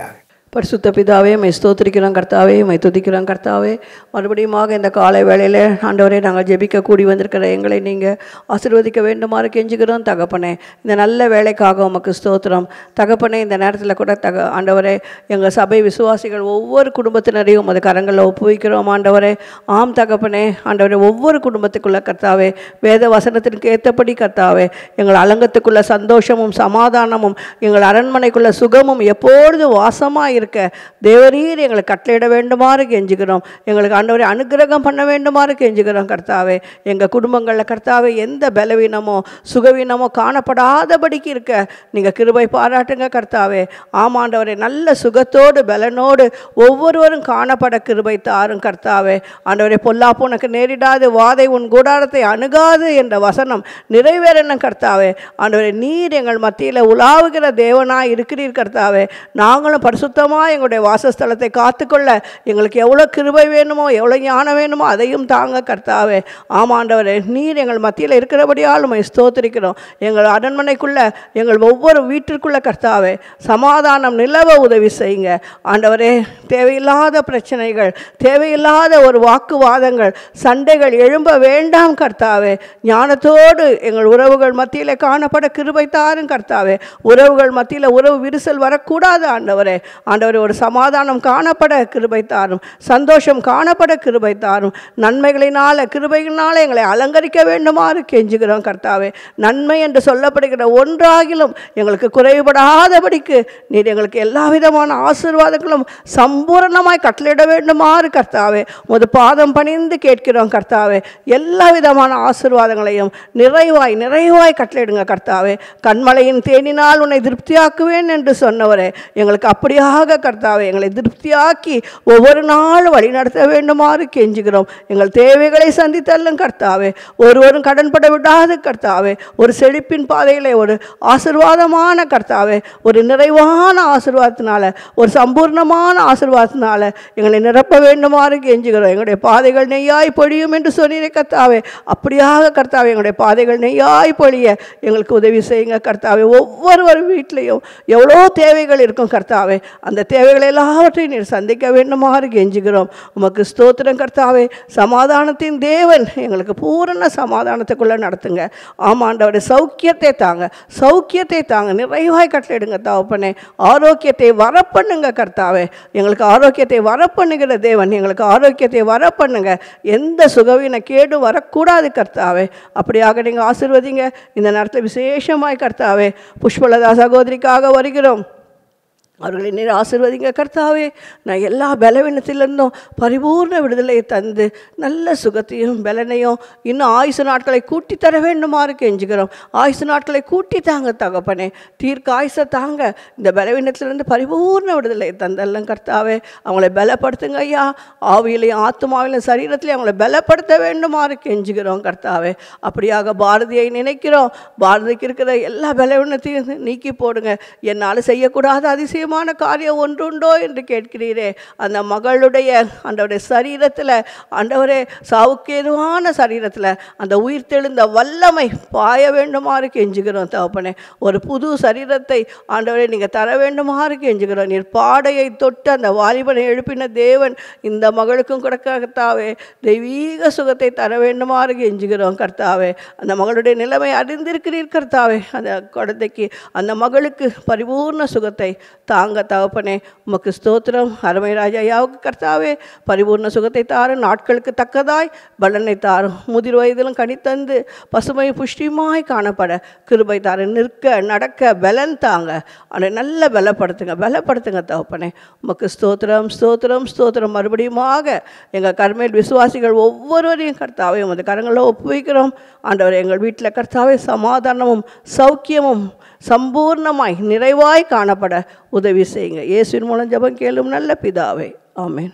பரிசுத்த பிதாவே மை ஸ்தோத்திரிக்கிறோம் கர்த்தாவே மை துதிக்கிறோம் கர்த்தாவே மறுபடியுமாக இந்த காலை வேளையில் ஆண்டவரே நாங்கள் ஜெபிக்க கூடி வந்திருக்கிற எங்களை நீங்கள் ஆசீர்வதிக்க வேண்டுமாறு கெஞ்சுக்கிறோம் தகப்பனே இந்த நல்ல வேலைக்காக உமக்கு ஸ்தோத்திரம் தகப்பனே இந்த நேரத்தில் கூட தக ஆண்டவரே எங்கள் சபை விசுவாசிகள் ஒவ்வொரு குடும்பத்தினரையும் உமது கரங்களில் ஒப்புவிக்கிறோம் ஆண்டவரே ஆம் தகப்பனே ஆண்டவரே ஒவ்வொரு குடும்பத்துக்குள்ள கர்த்தாவே வேத வசனத்திற்கு ஏற்றபடி கர்த்தாவே எங்கள் அலங்கத்துக்குள்ள சந்தோஷமும் சமாதானமும் எங்கள் அரண்மனைக்குள்ள சுகமும் எப்பொழுதும் வாசமாக இருக்க தேவரீர் எங்களுக்கு கட்டளையிட வேண்டுமாறு கெஞ்சுகிறோம் எங்களுக்கு ஆண்டவரை அனுக்கிரகம் பண்ண வேண்டுமாறு கெஞ்சுகிறோம் கர்த்தாவே எங்கள் குடும்பங்களில் கர்த்தாவே எந்த பலவீனமோ சுகவீனமோ காணப்படாதபடிக்கு இருக்க நீங்கள் கிருபை பாராட்டுங்க கர்த்தாவே ஆமாண்டவரே நல்ல சுகத்தோடு பலனோடு ஒவ்வொருவரும் காணப்பட கிருபை தாரும் கர்த்தாவே ஆண்டவரே பொல்லாப்பு உனக்கு நேரிடாது வாதை உன் கூடாரத்தை அணுகாது என்ற வசனம் நிறைவேறணும் கர்த்தாவே ஆண்டவரே நீர் எங்கள் மத்தியில் உலாவுகிற தேவனாய் இருக்கிறீர் கர்த்தாவே நாங்களும் பரிசுத்தமாக எங்களுடைய வாசஸ்தலத்தை காத்துக்கொள்ள எங்களுக்கு எவ்வளோ கிருபை வேணுமோ எவ்வளோ ஞானம் வேணுமோ அதையும் தாங்க கர்த்தாவே ஆமாண்டவரே நீர் எங்கள் மத்தியில் இருக்கிறபடியால் உம்மை ஸ்தோத்திரிக்கிறோம் எங்கள் அரண்மனைக்குள்ள எங்கள் ஒவ்வொரு வீட்டிற்குள்ள கர்த்தாவே சமாதானம் நிலவ உதவி செய்யுங்க ஆண்டவரே தேவையில்லாத பிரச்சனைகள் தேவையில்லாத ஒரு வாக்குவாதங்கள் சண்டைகள் எழும்ப வேண்டாம் கர்த்தாவே ஞானத்தோடு எங்கள் உறவுகள் மத்தியில் காணப்பட கிருபை தாரும் கர்த்தாவே உறவுகள் மத்தியில் உறவு விரிசல் வரக்கூடாது ஆண்டவரே ஆண்டவரே ஒரு சமாதானம் காணப்பட கிருபை தாரும் சந்தோஷம் காணப்பட கிருபை தாரும் நன்மைகளினால கிருபைகளினால எங்களை அலங்கரிக்க வேண்டுமாறு கெஞ்சுகிறோம் கர்த்தாவே நன்மை என்று சொல்லப்படுகிற ஒன்றாகிலும் எங்களுக்கு குறைபடாதபடிக்கு நீர் எங்களுக்கு எல்லா விதமான ஆசீர்வாதங்களும் சம்பூரணமாய் கட்டளையிட வேண்டுமாறு கர்த்தாவே உமது பாதம் பணிந்து கேட்கிறோம் கர்த்தாவே எல்லா விதமான ஆசீர்வாதங்களையும் நிறைவாய் நிறைவாய் கட்டளையிடுங்க கர்த்தாவே கண்மலையின் தேனினால் உன்னை திருப்தியாக்குவேன் என்று சொன்னவரே எங்களுக்கு அப்படியாக கர்த்தாவே எங்களை திருப்தியாக்கி ஒவ்வொரு நாளும் வழி நடத்த வேண்டுமாறு கெஞ்சுகிறோம் எங்கள் தேவைகளை சந்தித்தல்லும் கர்த்தாவே ஒருவரும் கடன்பட விடாது கர்த்தாவே ஒரு செழிப்பின் பாதையிலே ஒரு ஆசிர்வாதமான கர்த்தாவே ஒரு நிறைவான ஆசிர்வாதத்தினால ஒரு சம்பூர்ணமான ஆசிர்வாதத்தினால எங்களை நிரப்ப வேண்டுமாறு கெஞ்சுகிறோம் எங்களுடைய பாதைகள் நெய்யாய் பொழியும் என்று சொன்னீரே கர்த்தாவே அப்படியாக கர்த்தாவே எங்களுடைய பாதைகள் நெய்யாய் பொழிய எங்களுக்கு உதவி செய்யுங்க கர்த்தாவே ஒவ்வொருவர் வீட்லேயும் எவ்வளோ தேவைகள் இருக்கும் கர்த்தாவே அந்த தேவைகள் எல்லாவற்றையும் நீர் சந்திக்க வேண்டுமாறு கெஞ்சுகிறோம் உமக்கு ஸ்தோத்திரம் கர்த்தாவே சமாதானத்தின் தேவன் எங்களுக்கு பூரண சமாதானத்துக்குள்ளே நடத்துங்க ஆமாண்டவருடைய சௌக்கியத்தை தாங்க சௌக்கியத்தை தாங்க நிறைவாய் கட்டளையிடுங்க தகப்பனே ஆரோக்கியத்தை வரப்பண்ணுங்க கர்த்தாவே எங்களுக்கு ஆரோக்கியத்தை வரப்பண்ணுகிற தேவன் எங்களுக்கு ஆரோக்கியத்தை வரப்பண்ணுங்க எந்த சுகவீன கேடும் வரக்கூடாது கர்த்தாவே அப்படியாக நீங்கள் ஆசிர்வதிங்க இந்த நேரத்தில் விசேஷமாய் கர்த்தாவே புஷ்பலதா சகோதரிக்காக வருகிறோம் அவர்களை நீர் ஆசிர்வதிங்க கர்த்தாவே நான் எல்லா பலவீனத்திலிருந்தும் பரிபூர்ண விடுதலையை தந்து நல்ல சுகத்தையும் பலனையும் இன்னும் ஆயுசு நாட்களை கூட்டி தர வேண்டுமாறு கெஞ்சுகிறோம் ஆயுசு நாட்களை கூட்டி தாங்க தகப்பனே தீர்க்க ஆயுசை தாங்க இந்த பலவீனத்திலிருந்து பரிபூர்ண விடுதலை தந்தெல்லாம் கர்த்தாவே அவங்களை பலப்படுத்துங்க ஐயா ஆவியிலையும் ஆத்மாவிலும் சரீரத்திலையும் அவங்களை பலப்படுத்த வேண்டுமாறு கெஞ்சுகிறோம் கர்த்தாவே அப்படியாக பாரதியை நினைக்கிறோம் பாரதிக்கு இருக்கிற எல்லா பலவீனத்தையும் நீக்கி போடுங்க என்னால் செய்யக்கூடாத அதிசயமான காரியம் ஒன்றுண்டோ என்று கேட்கிறீரே அந்த மகளுடைய ஆண்டவருடைய சரீரத்தில் ஆண்டவரே சாவுக்கு ஏதுவான சரீரத்தில் அந்த உயிர்த்தெழுந்த வல்லமை பாய வேண்டுமாறு கெஞ்சுகிறோம் தகப்பனே ஒரு புது சரீரத்தை ஆண்டவரே நீங்கள் தர வேண்டுமாறு கெஞ்சுகிறோம் நீர் பாடையை தொட்டு அந்த வாலிபனை எழுப்பின தேவன் இந்த மகளுக்கும் கூட கர்த்தாவே தெய்வீக சுகத்தை தர வேண்டுமாறு கெஞ்சுகிறோம் கர்த்தாவே அந்த மகளுடைய நிலைமை அறிந்திருக்கிறீர் கர்த்தாவே அந்த குழந்தைக்கு அந்த மகளுக்கு பரிபூர்ண சுகத்தை தாங்க தகப்பனே உமக்கு ஸ்தோத்திரம் அருமை ராஜாயாவுக்கு கர்த்தாவே பரிபூர்ண சுகத்தை தாரும் நாட்களுக்கு தக்கதாய் பலனை தாரும் முதிர் வயதிலும் கனித்தந்து பசுமை புஷ்டியுமாய் காணப்பட கிருபை தாரும் நிற்க நடக்க பலன் தாங்க அவனை நல்ல பலப்படுத்துங்க பலப்படுத்துங்க தகப்பனே உமக்கு ஸ்தோத்திரம் ஸ்தோத்திரம் ஸ்தோத்திரம் மறுபடியுமாக எங்கள் கர்மேல் விசுவாசிகள் ஒவ்வொருவரையும் கர்த்தாவே உமது கரங்களில் ஒப்புவிக்கிறோம் ஆண்டவர் எங்கள் வீட்டில் கர்த்தாவே சமாதானமும் சௌக்கியமும் சம்பூர்ணமாய் நிறைவாய் காணப்பட உதவி செய்யுங்க இயேசுவின் மூலம் ஜெபம் கேளும் நல்ல பிதாவே ஆமென்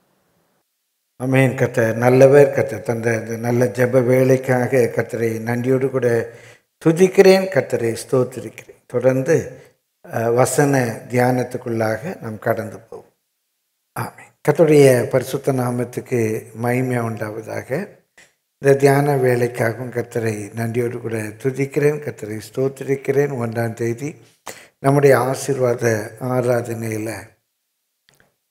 அமேன் கத்தர் நல்லவர் கத்தர் தந்த இந்த நல்ல ஜெப வேலைக்காக கத்தரை நன்றியோடு கூட துதிக்கிறேன் கத்தரை ஸ்தோத்திரிக்கிறேன் தொடர்ந்து அஹ், வசன தியானத்துக்குள்ளாக நாம் கடந்து போவோம் ஆமென் கர்த்தருடைய பரிசுத்த நாமத்துக்கு மகிமை உண்டாவதாக இந்த தியான வேலைக்காகவும் கத்தரை நன்றியோடு கூட துதிக்கிறேன் கத்தரை ஸ்தோத்திரிக்கிறேன் ஒன்றாம் தேதி நம்முடைய ஆசீர்வாத ஆராதனையில்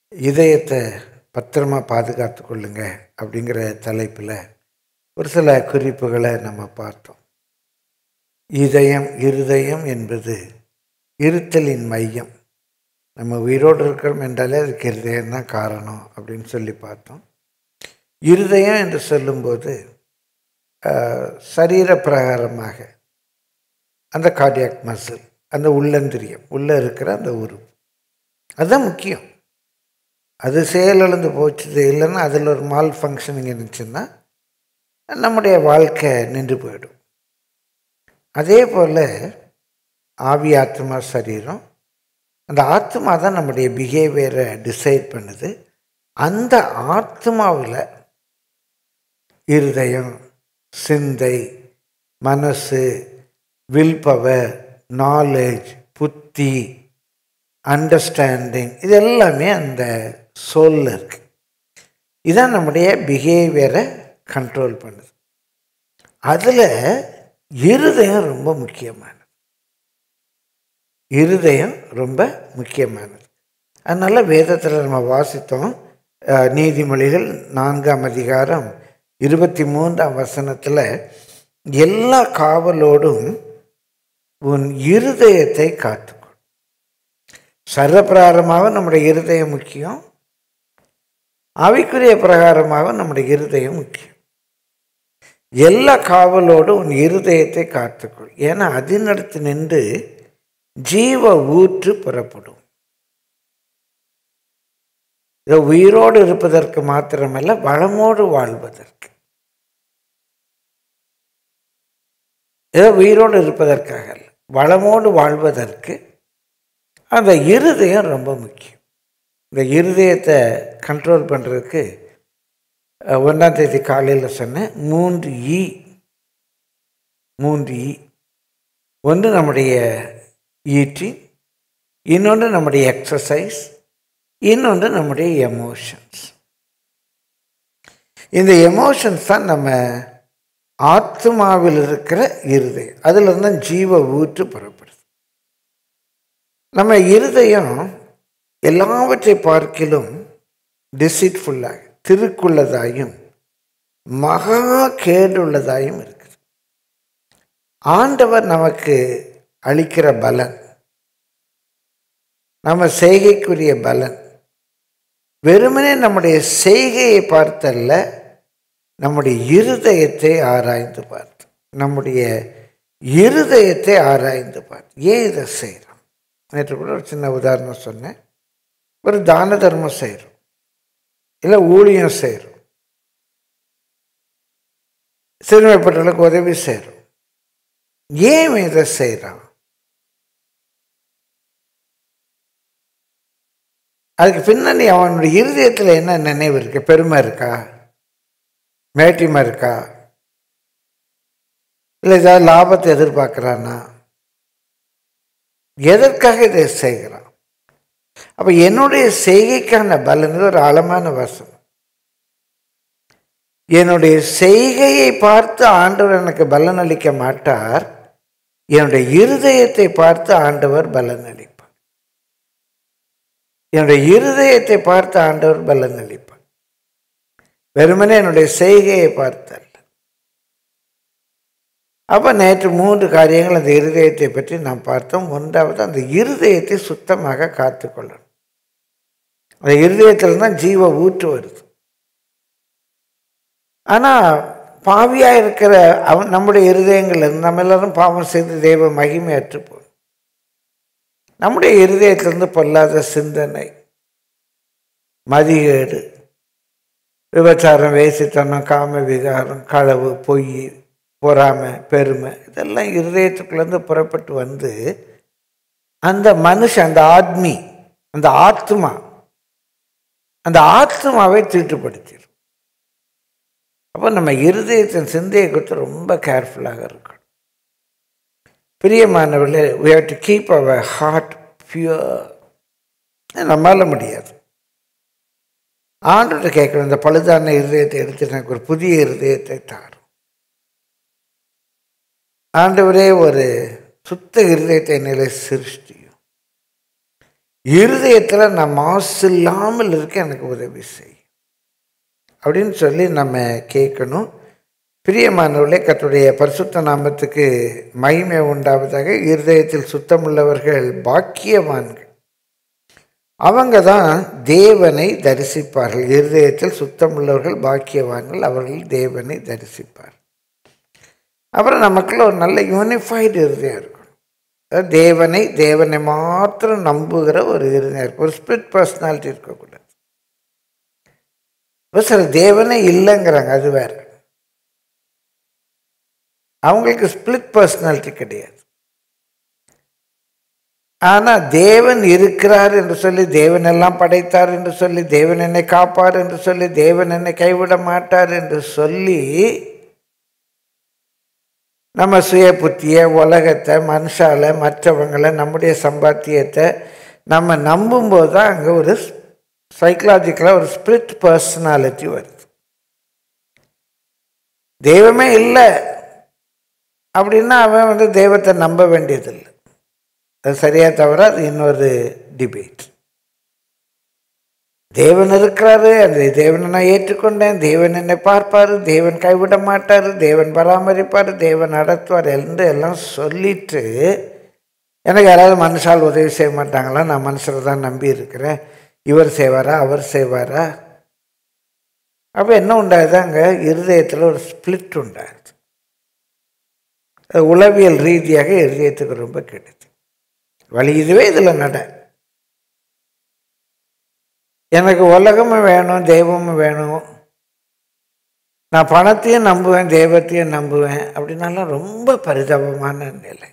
இதயத்தை பத்திரமா பாதுகாத்து கொள்ளுங்க அப்படிங்கிற தலைப்பில் ஒரு சில குறிப்புகளை நம்ம பார்த்தோம் இதயம் இருதயம் என்பது இருத்தலின் மையம் நம்ம உயிரோடு இருக்கிறோம் என்றாலே அதுக்கு இருதயம் தான் காரணம் அப்படின்னு சொல்லி பார்த்தோம் இருதயம் என்று சொல்லும்போது ஆஹ், சரீர பிரகாரமாக அந்த கார்டியாக் மசில் அந்த உள்ளந்திரியம் உள்ளே இருக்கிற அந்த உறுப்பு அதுதான் முக்கியம் அது செயலிழந்து போச்சுது இல்லைன்னா அதில் ஒரு மால் ஃபங்க்ஷனிங் இருந்துச்சுன்னா நம்முடைய வாழ்க்கை நின்று போயிடும் அதே போல் ஆவி ஆத்மா சரீரம் அந்த ஆத்மா தான் நம்முடைய பிஹேவியரை டிசைட் பண்ணுது அந்த ஆத்மாவில் இருதயம் சிந்தை மனசு வில் பவர் நாலேஜ் புத்தி அண்டர்ஸ்டாண்டிங் இது எல்லாமே அந்த சோலில் இருக்கு இதான் நம்முடைய பிஹேவியரை கண்ட்ரோல் பண்ணுது அதில் இருதயம் ரொம்ப முக்கியமானது இருதயம் ரொம்ப முக்கியமானது அதனால் வேதத்தில் நம்ம வாசித்தோம் அஹ், நீதிமொழிகள் நான்காம் அதிகாரம் இருபத்தி மூன்றாம் வசனத்தில் எல்லா காவலோடும் உன் இருதயத்தை காத்துக்கொள் சர்வப்பிரகாரமாக நம்முடைய இருதயம் முக்கியம் ஆவிக்குரிய பிரகாரமாக நம்முடைய இருதயம் முக்கியம் எல்லா காவலோடும் உன் இருதயத்தை காத்துக்கொள் ஏன்னா அதனடுத்து நின்று ஜீவ ஊற்று புறப்படும் இதோ உயிரோடு இருப்பதற்கு மாத்திரமல்ல வளமோடு வாழ்வதற்கு ஏதோ உயிரோடு இருப்பதற்காக அல்ல வளமோடு வாழ்வதற்கு அந்த இருதயம் ரொம்ப முக்கியம் இந்த இருதயத்தை கண்ட்ரோல் பண்ணுறதுக்கு ஒன்றாம் தேதி காலையில் சொன்னேன் மூன்று இ மூன்று இ ஒன்று நம்முடைய ஈட்டிங் இன்னொன்று நம்முடைய எக்ஸசைஸ் இன்னொன்று நம்முடைய எமோஷன்ஸ் இந்த எமோஷன்ஸ் தான் நம்ம ஆத்மாவில் இருக்கிற இருதயம் அதில் இருந்து ஜீவ ஊற்று புறப்படுது நம்ம இருதயம் எல்லாவற்றை பார்க்கிலும் டிசிட்ஃபுல்லாக திருக்குள்ளதாயும் மகா கேடுள்ளதாயும் இருக்குது ஆண்டவர் நமக்கு அளிக்கிற பலன் நம்ம செய்கைக்குரிய பலன் வெறுமனே நம்முடைய செய்கையை பார்த்தல்ல நம்முடைய இருதயத்தை ஆராய்ந்து பார்த்து நம்முடைய இருதயத்தை ஆராய்ந்து பார்த்து ஏன் இதை செய்கிறோம் நேற்று கூட ஒரு சின்ன உதாரணம் சொன்னேன் ஒரு தான தர்மம் செய்கிறோம் இல்லை ஊழியம் செய்கிறோம் சிறுமைப்பட்டவர்களுக்கு உதவி செய்கிறோம் ஏன் இவன் இதை செய்கிறான் அதுக்கு பின்னாடி அவனுடைய இருதயத்தில் என்ன நினைவு இருக்கு பெருமை இருக்கா மேட்டிமை இருக்கா இல்லை ஏதாவது லாபத்தை எதிர்பார்க்குறானா எதற்காக இதை செய்கிறான் அப்போ என்னுடைய செய்கைக்கான பலன் இது ஒரு ஆழமான வசனம் என்னுடைய செய்கையை பார்த்து ஆண்டவர் எனக்கு பலன் அளிக்க மாட்டார் என்னுடைய இருதயத்தை பார்த்து ஆண்டவர் பலன் அளிப்பார் என்னுடைய இருதயத்தை பார்த்து ஆண்டவர் பலன் அளிப்பார் வெறுமனே என்னுடைய செய்கையை பார்த்தல்ல அப்போ நேற்று மூன்று காரியங்கள் அந்த இருதயத்தை பற்றி நாம் பார்த்தோம் ஒன்றாவது அந்த இருதயத்தை சுத்தமாக காத்துக்கொள்ளணும் அந்த இருதயத்தில் தான் ஜீவ ஊற்று வருது ஆனால் பாவியாக இருக்கிற அவன் நம்முடைய இருதயங்கள் இருந்து நம்ம எல்லாரும் பாவம் செய்து தெய்வ மகிமையற்று போகும் நம்முடைய இருதயத்திலிருந்து பொல்லாத சிந்தனை மதிகேடு விபச்சாரம் வேசித்தனம் காம விகாரம் களவு பொய் பொறாமை பெருமை இதெல்லாம் இருதயத்துக்குள்ளேருந்து புறப்பட்டு வந்து அந்த மனுஷன் அந்த ஆத்மி அந்த ஆத்மா அந்த ஆத்மாவை தீட்டுப்படுத்திடும் அப்போ நம்ம இருதயத்தின் சிந்தையை குறித்து ரொம்ப கேர்ஃபுல்லாக இருக்கணும் பிரியமானவர்களே we have to keep our heart pure நம்மால முடியாது ஆண்டுகிட்ட கேட்கணும் இந்த பழுதான இருதயத்தை எடுத்து எனக்கு ஒரு புதிய இருதயத்தை தாரும் ஆண்டவரே ஒரு சுத்த இருதயத்தை நிலை சிருஷ்டியும் இருதயத்தில் நான் மாசு இல்லாமல் இருக்க எனக்கு உதவி செய் அப்படின்னு சொல்லி நம்ம கேட்கணும் பிரியமானவர்களே கர்த்தருடைய பரிசுத்த நாமத்துக்கு மகிமை உண்டாவதாக இருதயத்தில் சுத்தமுள்ளவர்கள் பாக்கியவான்கள் அவங்க தான் தேவனை தரிசிப்பார்கள் இருதயத்தில் சுத்தமுள்ளவர்கள் பாக்கியவான்கள் அவர்கள் தேவனை தரிசிப்பார் அப்புறம் நமக்குள்ள ஒரு நல்ல யூனிஃபைடு இருதயம் இருக்கணும் அதாவது தேவனை தேவனை மாத்திரம் நம்புகிற ஒரு இருதயம் இருக்கும் ஒரு ஸ்பிரிட் பர்சனாலிட்டி இருக்கக்கூடாது இப்போ சில தேவனே இல்லைங்கிறாங்க அது வேற அவங்களுக்கு ஸ்பிளிட் பர்சனாலிட்டி கிடையாது ஆனால் தேவன் இருக்கிறார் என்று சொல்லி தேவன் எல்லாம் படைத்தார் என்று சொல்லி தேவன் என்னை காப்பார் என்று சொல்லி தேவன் என்னை கைவிட மாட்டார் என்று சொல்லி நம்ம சுய புத்தியை உலகத்தை மனுஷால மற்றவங்களை நம்முடைய சம்பாத்தியத்தை நம்ம நம்பும்போது தான் அங்கே ஒரு சைக்கலாஜிக்கலாக ஒரு ஸ்பிரிட் பர்சனாலிட்டி வருது தெய்வமே இல்லை அப்படின்னா அவன் வந்து தெய்வத்தை நம்ப வேண்டியதில்லை அது சரியா தவிர அது இன்னொரு டிபேட் தேவன் இருக்கிறாரு அந்த தேவனை நான் ஏற்றுக்கொண்டேன் தேவன் என்னை பார்ப்பார் தேவன் கைவிட மாட்டார் தேவன் பராமரிப்பார் தேவன் நடத்துவார் என்று எல்லாம் சொல்லிட்டு எனக்கு யாராவது மனுஷால் உதவி செய்ய மாட்டாங்களா நான் மனுஷரை தான் நம்பி இருக்கிறேன் இவர் செய்வாரா அவர் செய்வாரா அப்போ என்ன உண்டாகுது அங்கே இருதயத்தில் ஒரு ஸ்பிளிட் உண்டாகுது அது உளவியல் ரீதியாக இருதயத்துக்கு ரொம்ப கெடுது வழி இதுவே இதில் நட எனக்கு உலகமும் வேணும் தெய்வமும் வேணும் நான் பணத்தையும் நம்புவேன் தெய்வத்தையும் நம்புவேன் அப்படின்னாலாம் ரொம்ப பரிதாபமான நிலை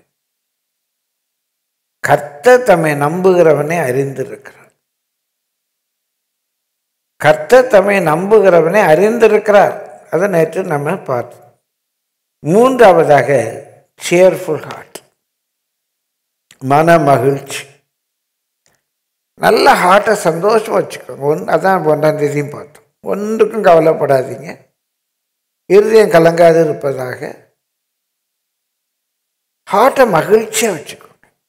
கர்த்தர் தம்மை நம்புகிறவனே அறிந்திருக்கிறார் கர்த்தர் தம்மை நம்புகிறவனே அறிந்திருக்கிறார் அதை நேற்று நம்ம பார்த்தோம் மூன்றாவதாக சேர்ஃபுல் ஹார்ட் மன மகிழ்ச்சி நல்ல ஹார்ட்டை சந்தோஷமாக வச்சுக்கோங்க ஒன்று அதான் ஒன்றாம் தேதியும் பார்த்தோம் ஒன்றுக்கும் கவலைப்படாதீங்க இருதயம் கலங்காது இருப்பதாக ஹார்ட்டை மகிழ்ச்சியாக வச்சுக்கோங்க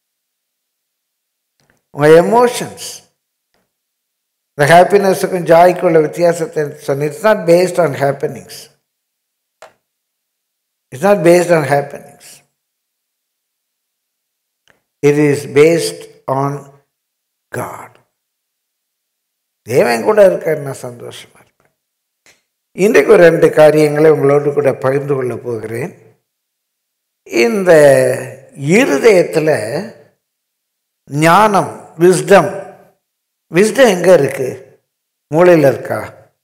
உங்கள் எமோஷன்ஸ் இந்த ஹாப்பினஸுக்கும் ஜாய்க்கும் உள்ள வித்தியாசத்தை சொன்ன it's not based on happenings it's not based on happenings it is based on God தேவன் கூட இருக்க நான் சந்தோஷமா இருப்பேன் இன்றைக்கு ஒரு ரெண்டு காரியங்களை உங்களோடு கூட பகிர்ந்து கொள்ள போகிறேன் இந்த இருதயத்தில் ஞானம் விஸ்டம் விஸ்டம் எங்கே இருக்கு மூளையில் இருக்கா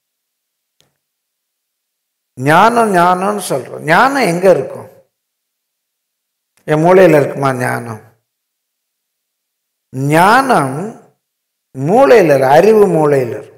ஞானம் ஞானம்னு சொல்கிறோம் ஞானம் எங்கே இருக்கும் என் மூளையில் இருக்குமா ஞானம் ஞானம் மூளையில் இல்லை, அறிவு மூளையில் இருக்கும்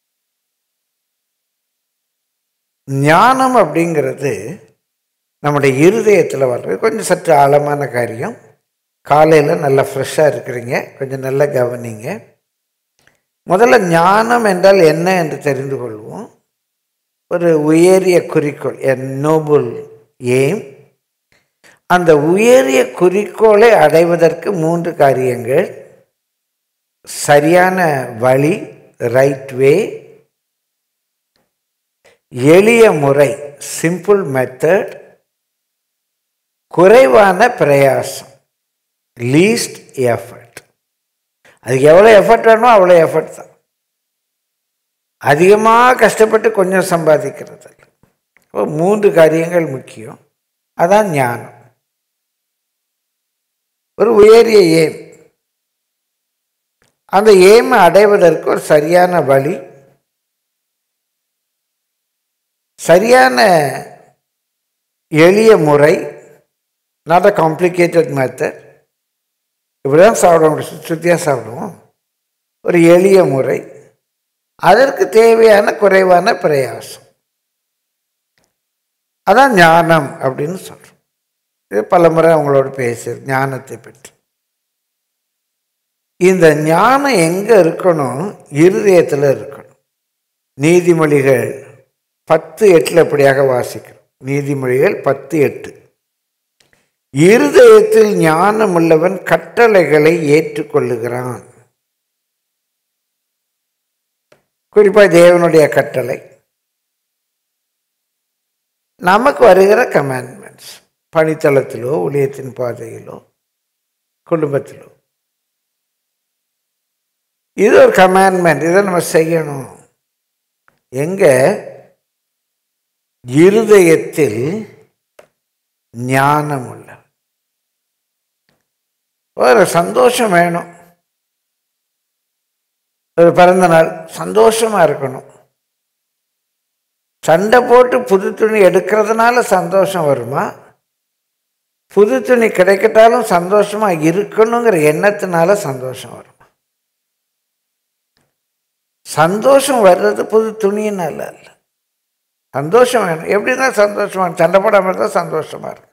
ஞானம் அப்படிங்கிறது நம்முடைய இருதயத்தில் வர்றது கொஞ்சம் சற்று ஆழமான காரியம் காலையில் நல்லா ஃப்ரெஷ்ஷாக இருக்கிறீங்க கொஞ்சம் நல்லா கவனிங்க முதல்ல ஞானம் என்றால் என்ன என்று தெரிந்து கொள்வோம் ஒரு உயரிய குறிக்கோள் எ நோபல் எய்ம் அந்த உயரிய குறிக்கோளை அடைவதற்கு மூன்று காரியங்கள் சரியான வழி ரைட் வே எளிய முறை சிம்பிள் மெத்தட் குறைவான பிரயாசம் லீஸ்ட் எஃபர்ட் அதுக்கு எவ்வளோ எஃபர்ட் வேணுமோ அவ்வளோ எஃபர்ட் தான் அதிகமாக கஷ்டப்பட்டு கொஞ்சம் சம்பாதிக்கிறது இல்ல. இப்போ மூன்று காரியங்கள் முக்கியம் அதான் ஞானம் ஒரு உயரிய ஏம் அந்த ஏமை அடைவதற்கு ஒரு சரியான வழி சரியான எளிய முறை நாட் அ காம்ப்ளிகேட்டட் மெத்தட் இப்படிதான் சாப்பிட முடியும் சுத்தியாக சாப்பிடுவோம் ஒரு எளிய முறை அதற்கு தேவையான குறைவான பிரயாசம் அதான் ஞானம் அப்படின்னு சொல்கிறோம் இது பலமுறை அவங்களோட பேசு ஞானத்தை பற்றி இந்த ஞானம் எங்கே இருக்கணும் இருதயத்தில் இருக்கணும் நீதிமொழிகள் பத்து எட்டில் எப்படியாக வாசிக்கிறோம் நீதிமொழிகள் பத்து எட்டு இருதயத்தில் ஞானம் உள்ளவன் கட்டளைகளை ஏற்றுக்கொள்ளுகிறான் குறிப்பாக தேவனுடைய கட்டளை நமக்கு வருகிற கமாண்ட்மெண்ட்ஸ் பணித்தளத்திலோ ஊழியத்தின் பாதையிலோ குடும்பத்திலோ இது ஒரு கமாண்ட்மெண்ட் இதை நம்ம செய்யணும் எங்க இருதயத்தில் ஞானம் உள்ள ஒரு சந்தோஷம் வேணும் ஒரு பிறந்த நாள் சந்தோஷமா இருக்கணும் சண்டை போட்டு புது துணி எடுக்கிறதுனால சந்தோஷம் வருமா புது துணி கிடைக்கட்டாலும் சந்தோஷமா இருக்கணுங்கிற எண்ணத்தினால சந்தோஷம் வருமா சந்தோஷம் வர்றது புது துணியினால அல்ல சந்தோஷம் வேணும் எப்படி தான் சந்தோஷமா சண்டை போடாமல் இருந்தால் சந்தோஷமா இருக்கு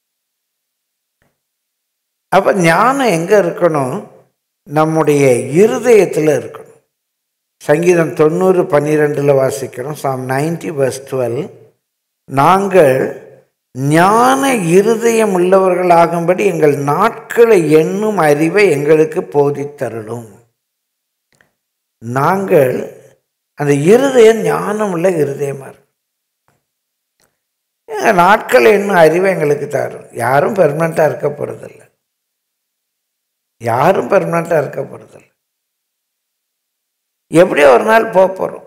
அப்ப ஞானம் எங்க இருக்கணும் நம்முடைய இருதயத்தில் இருக்கணும் சங்கீதம் தொண்ணூறு பன்னிரெண்டுல வாசிக்கிறோம் சாம் நைன்டி வர்ஸ் டுவெல் நாங்கள் ஞான இருதயம் உள்ளவர்களாகும்படி எங்கள் நாட்களை எண்ணும் அறிவை எங்களுக்கு போதித்தருளும் நாங்கள் அந்த இருதயம் ஞானம் உள்ள இருதயமா இருக்கும் எங்கள் நாட்கள் எண்ணும் அறிவை எங்களுக்கு தரும் யாரும் பெர்மனண்ட்டாக இருக்க போகிறதில்ல யாரும் பெர்மனண்ட்டாக இருக்க போகிறதில்ல எப்படியோ ஒரு நாள் போக போகிறோம்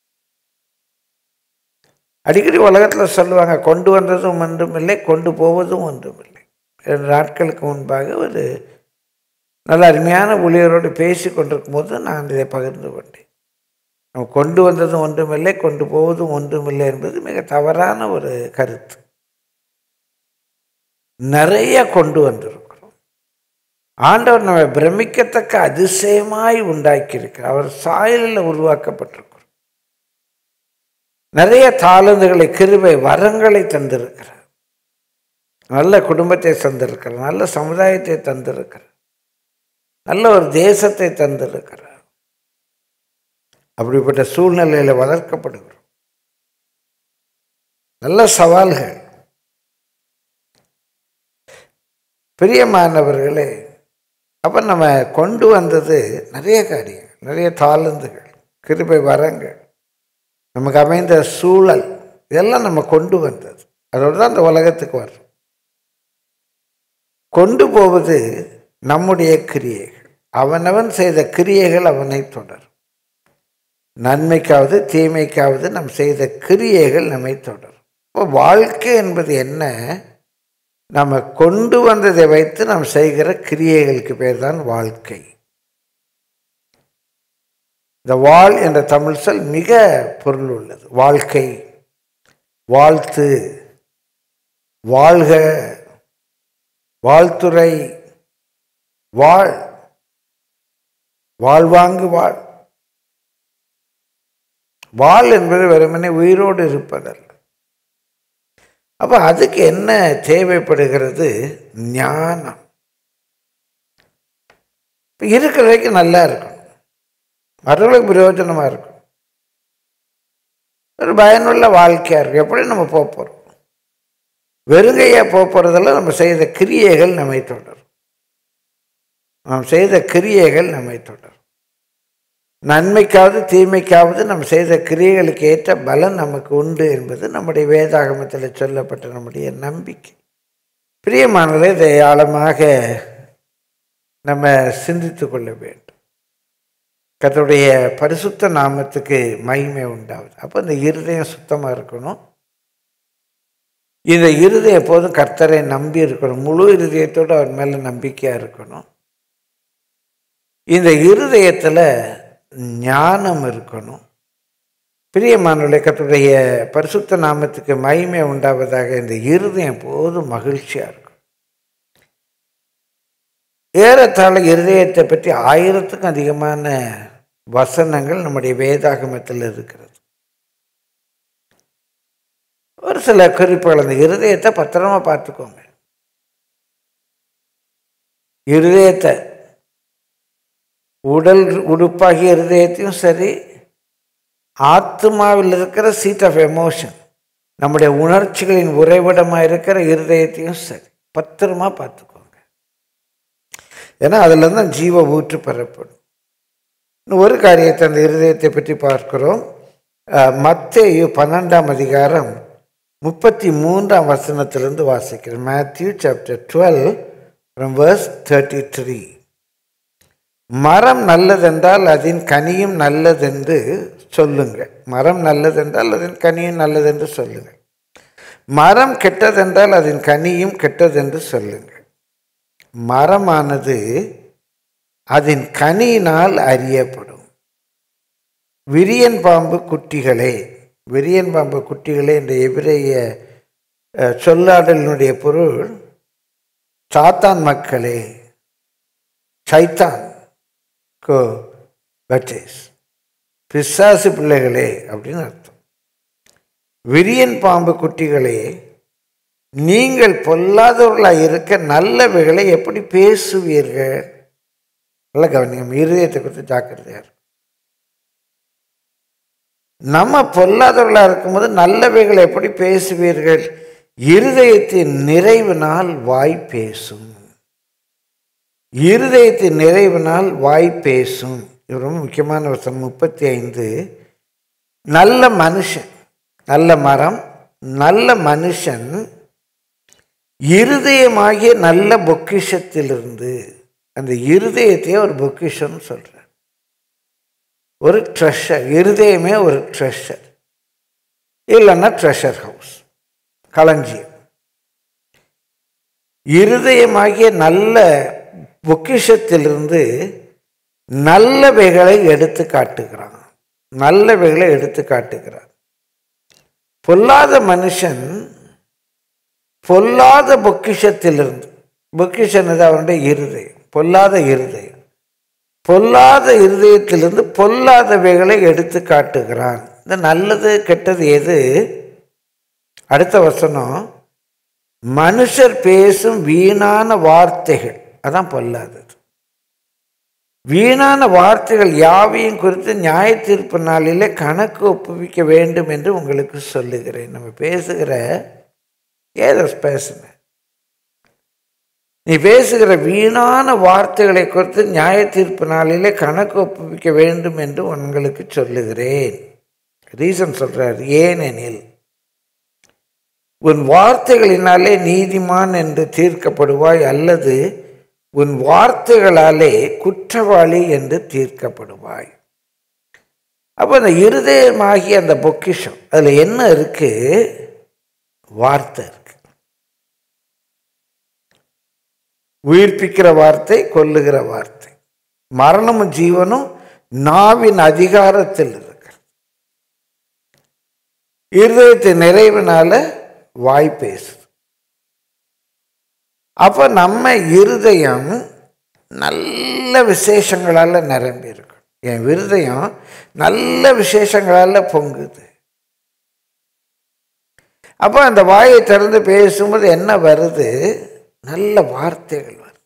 அடிக்கடி உலகத்தில் சொல்லுவாங்க கொண்டு வந்ததும் ஒன்றும் இல்லை கொண்டு போவதும் ஒன்றும் இல்லை ரெண்டு நாட்களுக்கு முன்பாக ஒரு நல்ல அருமையான ஊழியரோடு பேசி கொண்டிருக்கும் போது நான் இதை பகிர்ந்து கொண்டேன் நம்ம கொண்டு வந்ததும் ஒன்றுமில்லை கொண்டு போவதும் ஒன்றுமில்லை என்பது மிக தவறான ஒரு கருத்து நிறைய கொண்டு வந்திருக்கிறோம் ஆண்டவர் நம்ம பிரமிக்கத்தக்க அதிசயமாய் உண்டாக்கியிருக்கிறார் அவர் சாயலில் உருவாக்கப்பட்டிருக்கிறோம் நிறைய தாளந்துகளை கிருபை வரங்களை தந்திருக்கிறார் நல்ல குடும்பத்தை தந்திருக்கிறார் நல்ல சமுதாயத்தை தந்திருக்கிறார் நல்ல ஒரு தேசத்தை தந்திருக்கிறார் அப்படிப்பட்ட சூழ்நிலையில் வளர்க்கப்படுகிறோம் நல்ல சவால்கள் பிரியமானவர்களே அப்போ நம்ம கொண்டு வந்தது நிறைய காரியங்கள் நிறைய தாளந்துகள் கிருபை வரங்கள் நமக்கு அமைந்த சூழல் இதெல்லாம் நம்ம கொண்டு வந்தது அதோடு தான் அந்த உலகத்துக்கு வரும் கொண்டு போவது நம்முடைய கிரியைகள் அவனவன் செய்த கிரியைகள் அவனை தொடரும் நன்மைக்காவது தீமைக்காவது நம் செய்த கிரியைகள் நம்மை தொடரும் இப்போ வாழ்க்கை என்பது என்ன நம்ம கொண்டு வந்ததை வைத்து நாம் செய்கிற கிரியைகளுக்கு பேர் தான் வாழ்க்கை இந்த வாழ் என்ற தமிழ் சொல் மிக பொருள் உள்ளது வாழ்க்கை வாழ்த்து வாழ்க வாழ்த்துறை வாழ் வாழ்வாங்கு வாழ் வாழ் என்பது வெறுமனே உயிரோடு இருப்பதல்ல அப்ப அதுக்கு என்ன தேவைப்படுகிறது ஞானம் இப்ப இருக்கிற வரைக்கும் நல்லா இருக்கணும் மற்றவர்களுக்கு பிரயோஜனமா இருக்கும் ஒரு பயனுள்ள வாழ்க்கையா இருக்கும் எப்படி நம்ம போக போறோம் வெறுங்கையா போக போறதில்ல நம்ம செய்த கிரியைகள் நம்மை தொடரும் நாம் செய்த கிரியைகள் நம்மை தொடரும் நன்மைக்காவது தீமைக்காவது நம்ம செய்த கிரியைகளுக்கு ஏற்ற பலன் நமக்கு உண்டு என்பது நம்முடைய வேதாகமத்தில் சொல்லப்பட்ட நம்முடைய நம்பிக்கை பிரியமானதை இதை ஆழமாக நம்ம சிந்தித்து கொள்ள வேண்டும் கர்த்தருடைய பரிசுத்த நாமத்துக்கு மகிமை உண்டாகுது அப்போ இந்த இருதயம் சுத்தமாக இருக்கணும் இந்த இருதயம் எப்போதும் கர்த்தரை நம்பி இருக்கணும் முழு இருதயத்தோடு அவர் மேலே நம்பிக்கையாக இருக்கணும் இந்த இருதயத்தில் ஞானம் இருக்கணும் பிரியமானவர்களே கர்த்தருடைய பரிசுத்த நாமத்துக்கு மகிமை உண்டாவதாக இந்த இருதயம் எப்போதும் மகிழ்ச்சியாக இருக்கும் ஏறத்தாழ இருதயத்தை பற்றி ஆயிரத்துக்கும் அதிகமான வசனங்கள் நம்முடைய வேதாகமத்தில் இருக்கிறது ஒரு சில குறிப்புகள் அந்த இருதயத்தை பத்திரமா பார்த்துக்கோங்க இருதயத்தை உடல் உடுப்பாகிய இருதயத்தையும் சரி ஆத்மாவில் இருக்கிற சீட் ஆஃப் எமோஷன் நம்முடைய உணர்ச்சிகளின் உறைவிடமாக இருக்கிற இருதயத்தையும் சரி பத்திரமா பார்த்துக்கோங்க ஏன்னா அதுல தான் ஜீவ ஊற்று பெறப்படும் இன்னும் ஒரு காரியத்தை அந்த இருதயத்தை பற்றி பார்க்கிறோம் அஹ், மத்தேயு பன்னெண்டாம் அதிகாரம் முப்பத்தி மூன்றாம் வசனத்திலிருந்து வாசிக்கிறேன் Matthew chapter twelve from verse thirty three மரம் நல்லதென்றால் அதன் கனியும் நல்லதென்று சொல்லுங்கள் மரம் நல்லதென்றால் அதன் கனியும் நல்லதென்று சொல்லுங்கள் மரம் கெட்டதென்றால் அதன் கனியும் கெட்டதென்று சொல்லுங்கள் மரமானது அதன் கனியினால் அறியப்படும் விரியன் பாம்பு குட்டிகளே விரியன் பாம்பு குட்டிகளே என்ற எபிரேய அஹ், சொல்லாடலினுடைய பொருள் சாத்தான் மக்களே சைத்தான் கோ பட்டேஸ் பிசாசு பிள்ளைகளே அப்படின்னு அர்த்தம் விரியன் பாம்பு குட்டிகளே நீங்கள் பொல்லாதவர்களாக இருக்க நல்லவைகளை எப்படி பேசுவீர்கள் நல்ல கவனியம் இருதயத்தை குறித்து ஜாக்கிரதையா இருக்கும் நம்ம பொல்லாதவர்களாக இருக்கும்போது நல்லவைகளை எப்படி பேசுவீர்கள் இருதயத்தின் நிறைவினால் வாய் பேசும் இருதயத்தின் நிறைவினால் வாய் பேசும் இது ரொம்ப முக்கியமான வசனம் முப்பத்தி ஐந்து நல்ல மனுஷன் நல்ல மரம் நல்ல மனுஷன் இருதயமாகிய நல்ல பொக்கிஷத்திலிருந்து அந்த இருதயத்தையே ஒரு பொக்கிஷம்னு சொல்கிறார் ஒரு ட்ரெஷர் இருதயமே ஒரு ட்ரெஷர் இல்லைன்னா ட்ரெஷர் ஹவுஸ் களஞ்சியம் இருதயமாகிய நல்ல பொக்கிஷத்திலிருந்து நல்லவைகளை எடுத்து காட்டுகிறான் நல்லவைகளை எடுத்து காட்டுகிறான் பொல்லாத மனுஷன் பொல்லாத பொக்கிஷத்திலிருந்து பொக்கிஷன் இது அவனுடைய இருதயம் பொல்லாத இருதயம் பொல்லாத இருதயத்திலிருந்து பொல்லாதவைகளை எடுத்து காட்டுகிறான் இந்த நல்லது கெட்டது எது அடுத்த வசனம் மனுஷர் பேசும் வீணான வார்த்தைகள் அதான் பொல்லாதது வீணான வார்த்தைகள் யாவையும் குறித்து நியாய தீர்ப்பு நாளிலே கணக்கு ஒப்புவிக்க வேண்டும் என்று உங்களுக்கு சொல்லுகிறேன் நம்ம பேசுகிற ஏதோ பேசுங்க நீ பேசுகிற வீணான வார்த்தைகளை குறித்து நியாய தீர்ப்பு நாளிலே கணக்கு ஒப்புவிக்க வேண்டும் என்று உங்களுக்கு சொல்லுகிறேன் ரீசன் சொல்றார் ஏனெனில் உன் வார்த்தைகளினாலே நீதிமான் என்று தீர்க்கப்படுவாய் அல்லது உன் வார்த்தைகளாலே குற்றவாளி என்று தீர்க்கப்படுவாய் அப்போ அந்த இருதயமாகிய அந்த பொக்கிஷம் அதில் என்ன இருக்கு வார்த்தை இருக்கு உயிர்ப்பிக்கிற வார்த்தை கொல்லுகிற வார்த்தை மரணமும் ஜீவனும் நாவின் அதிகாரத்தில் இருக்கு இருதயத்தை நிறைவினால வாய் பேசுது அப்போ நம்ம இருதயம் நல்ல விசேஷங்களால் நிரம்பி இருக்கும் என் இருதயம் நல்ல விசேஷங்களால் பொங்குது அப்போ அந்த வாயை திறந்து பேசும்போது என்ன வருது நல்ல வார்த்தைகள் வருது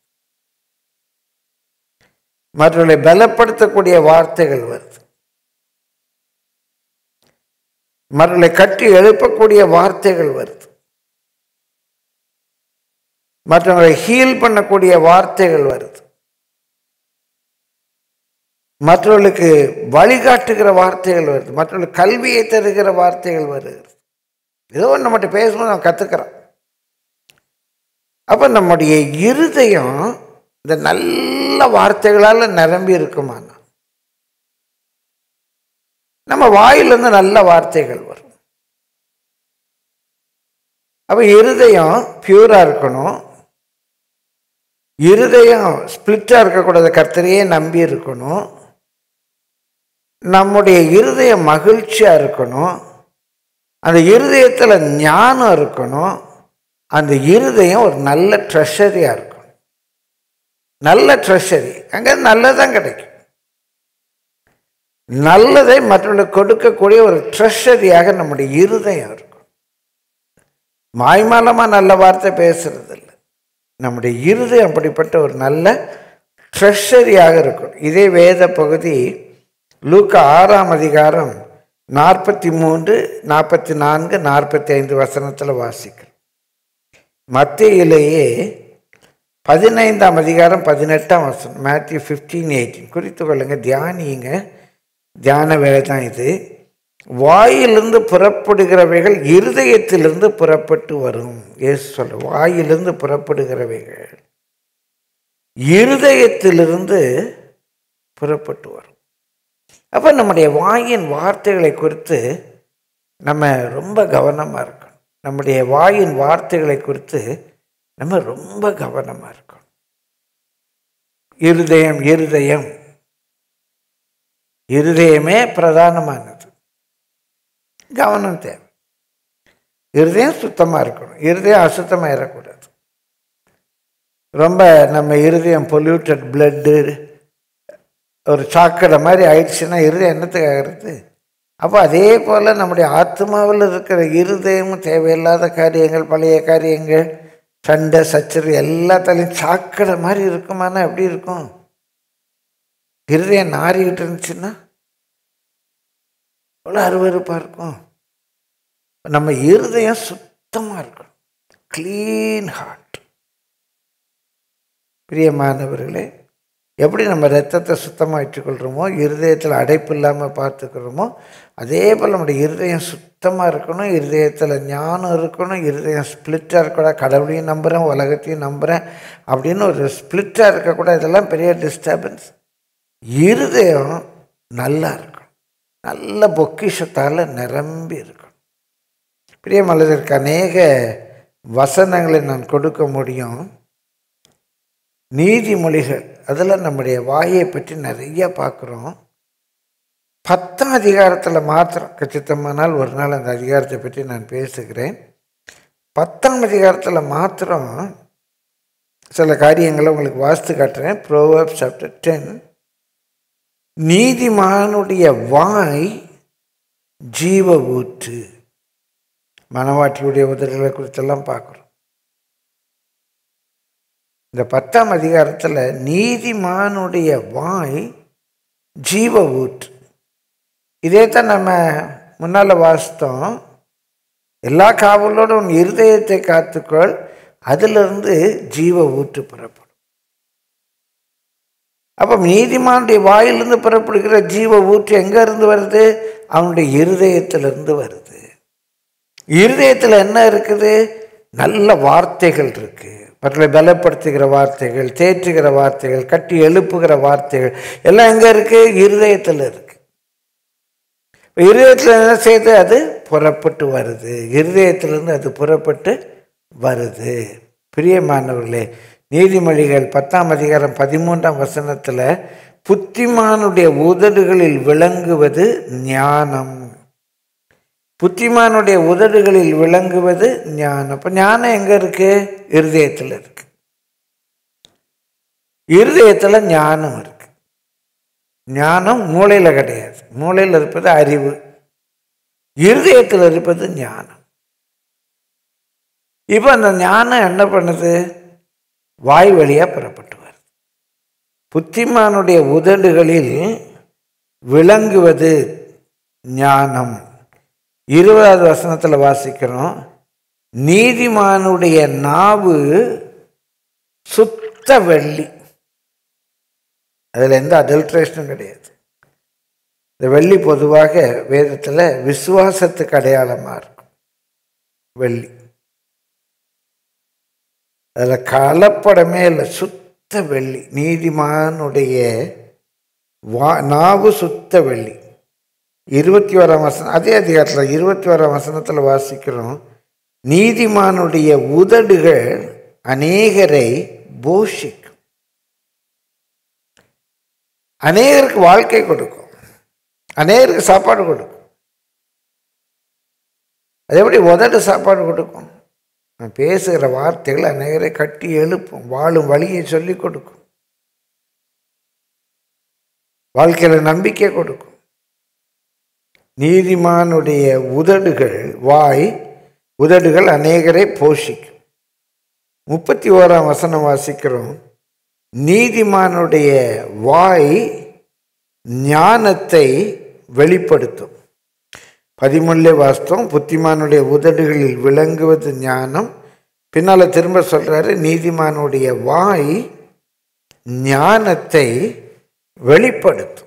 மற்றவர்களை பலப்படுத்தக்கூடிய வார்த்தைகள் வருது மற்றவர்களை கட்டி எழுப்பக்கூடிய வார்த்தைகள் வருது மற்றவங்களை ஹீல் பண்ணக்கூடிய வார்த்தைகள் வருது மற்றவர்களுக்கு வழிகாட்டுகிற வார்த்தைகள் வருது மற்றவர்களுக்கு கல்வியை தருகிற வார்த்தைகள் வருகிறது ஏதோ ஒன்று நம்மகிட்ட பேசும்போது நம்ம கற்றுக்கிறோம் அப்போ நம்முடைய இருதயம் இந்த நல்ல வார்த்தைகளால் நிரம்பி இருக்குமானா நம்ம வாயிலிருந்து நல்ல வார்த்தைகள் வரும் அப்போ இருதயம் பியூராக இருக்கணும் இருதயம் ஸ்பிளிட்டாக இருக்கக்கூடாத கர்த்தரையே நம்பி இருக்கணும் நம்முடைய இருதயம் மகிழ்ச்சியாக இருக்கணும் அந்த இருதயத்தில் ஞானம் இருக்கணும் அந்த இருதயம் ஒரு நல்ல ட்ரெஷரியாக இருக்கணும் நல்ல ட்ரெஷரி அங்கே நல்லதான் கிடைக்கும் நல்லதை மற்றவர்களுக்கு கொடுக்கக்கூடிய ஒரு ட்ரெஷரியாக நம்முடைய இருதயம் இருக்கும் மாய்மாலமாக நல்ல வார்த்தை பேசுறது இல்லை நம்முடைய இருதயம் அப்படிப்பட்ட ஒரு நல்ல ட்ரெஷரியாக இருக்கும் இதே வேத பகுதி லூக்கா ஆறாம் அதிகாரம் நாற்பத்தி மூன்று நாற்பத்தி நான்கு நாற்பத்தி ஐந்து வசனத்தில் வாசிக்கிறோம் மத்தியிலேயே பதினைந்தாம் அதிகாரம் பதினெட்டாம் வசனம் மேத்யூ ஃபிஃப்டீன் எயிட்டீன் குறித்து கொள்ளுங்க தியானிங்க தியான வேலை தான் இது வாயிலிருந்து புறப்படுகிறவைகள் இருதயத்திலிருந்து புறப்பட்டு வரும் ஏசு சொல்ல வாயிலிருந்து புறப்படுகிறவைகள் இருதயத்திலிருந்து புறப்பட்டு வரும் அப்போ நம்முடைய வாயின் வார்த்தைகளை குறித்து நம்ம ரொம்ப கவனமாக இருக்கணும் நம்முடைய வாயின் வார்த்தைகளை குறித்து நம்ம ரொம்ப கவனமாக இருக்கணும் இருதயம் இருதயம் இருதயமே பிரதானமானது கவனம் தேவை இருதயம் சுத்தமாக இருக்கணும் இருதயம் அசுத்தமாக இருக்கக்கூடாது ரொம்ப நம்ம இருதயம் பொல்யூட்டட் பிளட்டு ஒரு சாக்கடை மாதிரி ஆயிடுச்சுன்னா இருதயம் என்னத்துக்காகிறது அப்போ அதே போல் நம்முடைய ஆத்மாவில் இருக்கிற இருதயமும் தேவையில்லாத காரியங்கள் பழைய காரியங்கள் சண்டை சச்சரவு எல்லாத்துலேயும் சாக்கடை மாதிரி இருக்குமானா எப்படி இருக்கும் இருதயம் நாறிக்கிட்டு இருந்துச்சுன்னா எவ்வளோ அருவருப்பாக இருக்கும் நம்ம இருதயம் சுத்தமாக இருக்கணும் க்ளீன் ஹார்ட் பிரியமானவர்களே எப்படி நம்ம ரத்தத்தை சுத்தமாக வச்சுக்கொள்கிறோமோ இருதயத்தில் அடைப்பு இல்லாமல் பார்த்துக்கிறோமோ அதே போல் நம்முடைய இருதயம் சுத்தமாக இருக்கணும் இருதயத்தில் ஞானம் இருக்கணும் இருதயம் ஸ்பிளிட்டாக இருக்கக்கூடாது கடவுளையும் நம்புகிறேன் உலகத்தையும் நம்புகிறேன் அப்படின்னு ஒரு ஸ்பிளிட்டாக இருக்கக்கூடாது இதெல்லாம் பெரிய டிஸ்டர்பன்ஸ் இருதயம் நல்லா இருக்கணும் நல்ல பொக்கிஷத்தால் நிரம்பி இருக்கணும் பிரியமல்லதற்கு அநேக வசனங்களை நான் கொடுக்க முடியும் நீதிமொழிகள் அதில் நம்முடைய வாயை பற்றி நிறைய பார்க்குறோம் பத்தாம் அதிகாரத்தில் மாத்திரம் கச்சித்தமானால் ஒரு நாள் அந்த அதிகாரத்தை பற்றி நான் பேசுகிறேன் பத்தாம் அதிகாரத்தில் மாத்திரம் சில காரியங்களை உங்களுக்கு வாசித்து காட்டுறேன் ப்ரோவர்ப் சாப்டர் டென் நீதிமானுடைய வாய் ஜீவ ஊற்று மனவாட்டியுடைய உதவிகளை குறித்தெல்லாம் பார்க்குறோம் இந்த பத்தாம் அதிகாரத்தில் நீதிமானுடைய வாய் ஜீவ ஊற்று இதே தான் நம்ம முன்னால் வாசித்தோம் எல்லா காவலோடும் உன் இருதயத்தை காத்துக்கொள் அதிலிருந்து ஜீவ ஊற்று புறப்படும் அப்போ நீதிமானுடைய வாயிலிருந்து புறப்படுகிற ஜீவ ஊற்று எங்கேருந்து வருது அவனுடைய இருதயத்திலிருந்து வருது இருதயத்தில் என்ன இருக்குது நல்ல வார்த்தைகள் இருக்குது மக்களை பலப்படுத்துகிற வார்த்தைகள் தேற்றுகிற வார்த்தைகள் கட்டி எழுப்புகிற வார்த்தைகள் எல்லாம் எங்கே இருக்குது இருதயத்தில் இருக்குது இருதயத்தில் என்ன செய்யுது அது புறப்பட்டு வருது இருதயத்திலிருந்து அது புறப்பட்டு வருது பிரியமானவர்களே நீதிமொழிகள் பத்தாம் அதிகாரம் பதிமூன்றாம் வசனத்தில் புத்திமானுடைய உதடுகளில் விளங்குவது ஞானம் புத்திமானுடைய உதடுகளில் விளங்குவது ஞானம் இப்போ ஞானம் எங்கே இருக்கு இருதயத்தில் இருக்கு இருதயத்தில் ஞானம் இருக்கு ஞானம் மூளையில் கிடையாது மூளையில் இருப்பது அறிவு இருதயத்தில் இருப்பது ஞானம் இப்போ அந்த ஞானம் என்ன பண்ணுது வாய் வழியாக புறப்பட்டு வருது புத்திமானுடைய உதடுகளில் விளங்குவது ஞானம் இருபதாவது வசனத்தில் வாசிக்கிறோம் நீதிமானுடைய நாவு சுத்த வெள்ளி அதில் எந்த அடல்ட்ரேஷனும் கிடையாது இந்த வெள்ளி பொதுவாக வேதத்தில் விசுவாசத்துக்கு அடையாளமாக இருக்கும் வெள்ளி அதில் கலப்படமே இல்லை சுத்த வெள்ளி நீதிமானுடைய வா நாவு சுத்த வெள்ளி இருபத்தி ஓராம் வசனம் அதே அதிகாரத்தில் இருபத்தி ஓராம் வசனத்தில் வாசிக்கிறோம் நீதிமானுடைய உதடுகள் அநேகரை போஷிக்கும் அநேகருக்கு வாழ்க்கை கொடுக்கும் அநேகருக்கு சாப்பாடு கொடுக்கும் அது எப்படி உதடு சாப்பாடு கொடுக்கும் நான் பேசுகிற வார்த்தைகள் அநேகரை கட்டி எழுப்பும் வாழும் வழியை சொல்லிக் கொடுக்கும் வாழ்க்கையில் நம்பிக்கை கொடுக்கும் நீதிமானுடைய உதடுகள் வாய் உதடுகள் அநேகரை போஷிக்கும் முப்பத்தி ஓராம் வசனம் வாசிக்கிறோம் நீதிமானுடைய வாய் ஞானத்தை வெளிப்படுத்தும் பதிமூணுலே வாஸ்தவம் புத்திமானுடைய உதடுகளில் விளங்குவது ஞானம் பின்னால திரும்ப சொல்றாரு நீதிமானுடைய வாய் ஞானத்தை வெளிப்படுத்தும்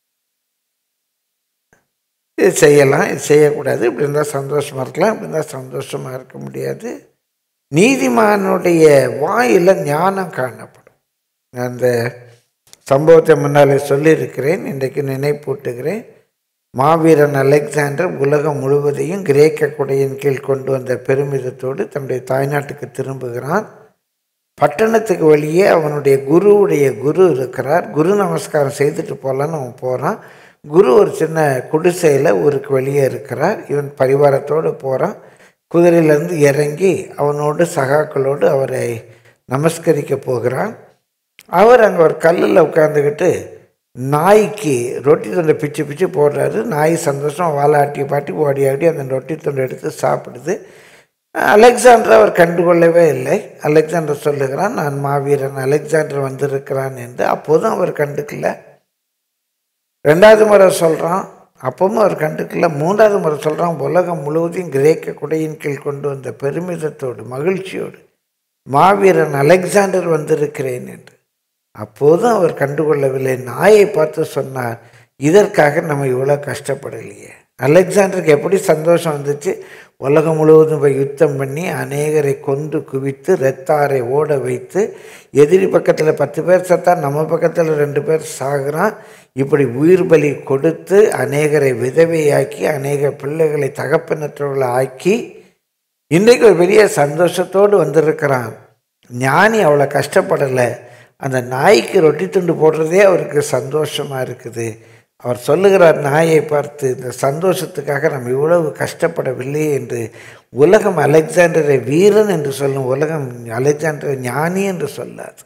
இது செய்யலாம் இது செய்யக்கூடாது இப்படி இருந்தால் சந்தோஷமாக இருக்கலாம் இப்படி இருந்தால் சந்தோஷமாக இருக்க முடியாது நீதிமானுடைய வாயில் ஞானம் காணப்படும் நான் அந்த சம்பவத்தை முன்னாலே சொல்லியிருக்கிறேன் இன்றைக்கு நினைப்பூட்டுகிறேன் மாவீரன் அலெக்சாண்டர் உலகம் முழுவதையும் கிரேக்க குடையின் கீழ் கொண்டு வந்த பெருமிதத்தோடு தன்னுடைய தாய்நாட்டுக்கு திரும்புகிறான் பட்டணத்துக்கு வெளியே அவனுடைய குருவுடைய குரு இருக்கிறார் குரு நமஸ்காரம் செய்துட்டு போகலான்னு அவன் போகிறான் குரு ஒரு சின்ன குடிசையில் ஊருக்கு வெளியே இருக்கிறார் இவன் பரிவாரத்தோடு போகிறான் குதிரையிலேருந்து இறங்கி அவனோடு சகாக்களோடு அவரை நமஸ்கரிக்க போகிறான் அவர் அங்கே ஒரு கல்லில் உட்காந்துக்கிட்டு நாய்க்கு ரொட்டி துண்டை பிச்சு பிச்சு போடுறாரு நாய் சந்தோஷம் வாலாட்டி பாட்டி ஓடி ஆடி அந்த ரொட்டி துண்டை எடுத்து சாப்பிடுது அலெக்சாண்டர் அவர் கண்டுகொள்ளவே இல்லை அலெக்சாண்டர் சொல்லுகிறான் நான் மாவீரன் அலெக்சாண்டர் வந்திருக்கிறான் என்று அப்போதும் அவர் கண்டுக்கல ரெண்டாவது முறை சொல்கிறான் அப்பவும் அவர் கண்டுக்கல மூன்றாவது முறை சொல்கிறான் உலகம் முழுவதையும் கிரேக்க குடையின் கீழ் கொண்டு வந்த பெருமிதத்தோடு மகிழ்ச்சியோடு மாவீரன் அலெக்சாண்டர் வந்திருக்கிறேன் என்று அப்போதும் அவர் கண்டுகொள்ளவில்லை நாயை பார்த்து சொன்னார் இதற்காக நம்ம இவ்வளோ கஷ்டப்படலையே அலெக்சாண்டருக்கு எப்படி சந்தோஷம் வந்துச்சு உலகம் முழுவதும் போய் யுத்தம் பண்ணி அநேகரை கொண்டு குவித்து ரெத்தாரை ஓட வைத்து எதிரி பக்கத்தில் பத்து பேர் செத்தா நம்ம பக்கத்தில் ரெண்டு பேர் சாகுறான் இப்படி உயிர் பலி கொடுத்து அநேகரை விதவையாக்கி அநேக பிள்ளைகளை தகப்பனற்றவர்களை ஆக்கி இன்றைக்கு ஒரு பெரிய சந்தோஷத்தோடு வந்திருக்கிறான் ஞானி அவ்வளோ கஷ்டப்படலை அந்த நாய்க்கு ரொட்டி துண்டு போடுறதே அவருக்கு சந்தோஷமாக இருக்குது அவர் சொல்லுகிறார் நாயை பார்த்து இந்த சந்தோஷத்துக்காக நம்ம இவ்வளவு கஷ்டப்படவில்லை என்று உலகம் அலெக்சாண்டரை வீரன் என்று சொல்லும் உலகம் அலெக்சாண்டரை ஞானி என்று சொல்லாது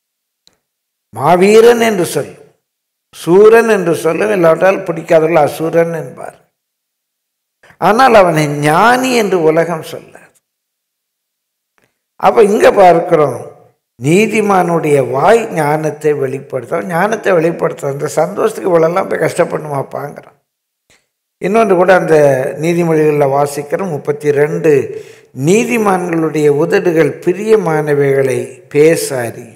மாவீரன் என்று சொல்லும் சூரன் என்று சொல்லும் இல்லாவிட்டால் பிடிக்காதவர்கள் அசூரன் என்பார் ஆனால் அவனை ஞானி என்று உலகம் சொல்லாது அப்போ இங்கே பார்க்கிறோம் நீதிமானுடைய வாய் ஞானத்தை வெளிப்படுத்தும் ஞானத்தை வெளிப்படுத்தும் அந்த சந்தோஷத்துக்கு இவ்வளோலாம் போய் கஷ்டப்படணுமாப்பாங்கிறான் இன்னொன்று கூட அந்த நீதிமொழிகளில் வாசிக்கிறோம் முப்பத்தி ரெண்டு நீதிமான்களுடைய உதடுகள் பிரியமானவைகளை பேச அறியும்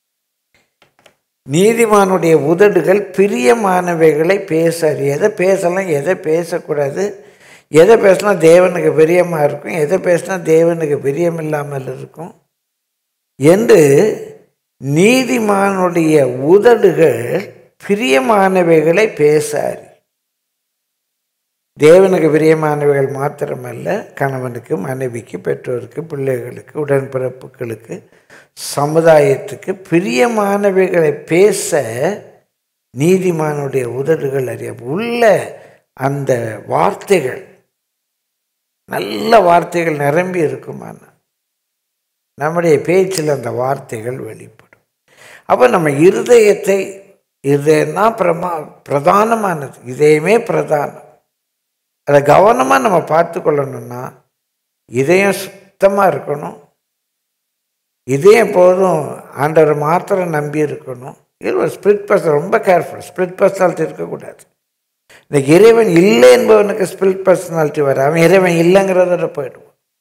நீதிமானுடைய உதடுகள் பிரியமானவைகளை பேச அறியும் எதை பேசலாம் எதை பேசக்கூடாது எதை பேசினா தேவனுக்கு பிரியமாக இருக்கும் எதை பேசினா தேவனுக்கு பிரியம் இல்லாமல் இருக்கும் என்று நீதிமானுடைய உதடுகள் பிரியமானவைகளை பேசாரி தேவனுக்கு பிரியமானவைகள் மாத்திரமல்ல கணவனுக்கு மனைவிக்கு பெற்றோருக்கு பிள்ளைகளுக்கு உடன்பிறப்புகளுக்கு சமுதாயத்துக்கு பிரியமானவைகளை பேச நீதிமானுடைய உதடுகள் அறிய உள்ள அந்த வார்த்தைகள் நல்ல வார்த்தைகள் நிரம்பி இருக்குமானா நம்முடைய பேச்சில் அந்த வார்த்தைகள் வெளிப்படும் அப்போ நம்ம இருதயத்தை இதயம்னா பிரமா பிரதானமானது இதயமே பிரதானம் அதை கவனமாக நம்ம பார்த்து கொள்ளணும்னா இதயம் சுத்தமாக இருக்கணும் இதயம் போதும் ஆண்டவர் மாத்திரம் நம்பி இருக்கணும் இது ஒரு ஸ்பிரிட் பர்சன் ரொம்ப கேர்ஃபுல் ஸ்பிரிட் பர்சனாலிட்டி இருக்கக்கூடாது இன்னைக்கு இறைவன் இல்லை என்பவனுக்கு ஸ்பிரிட் பர்சனாலிட்டி வர அவன் இறைவன் இல்லைங்கிறதோட போயிடுவான்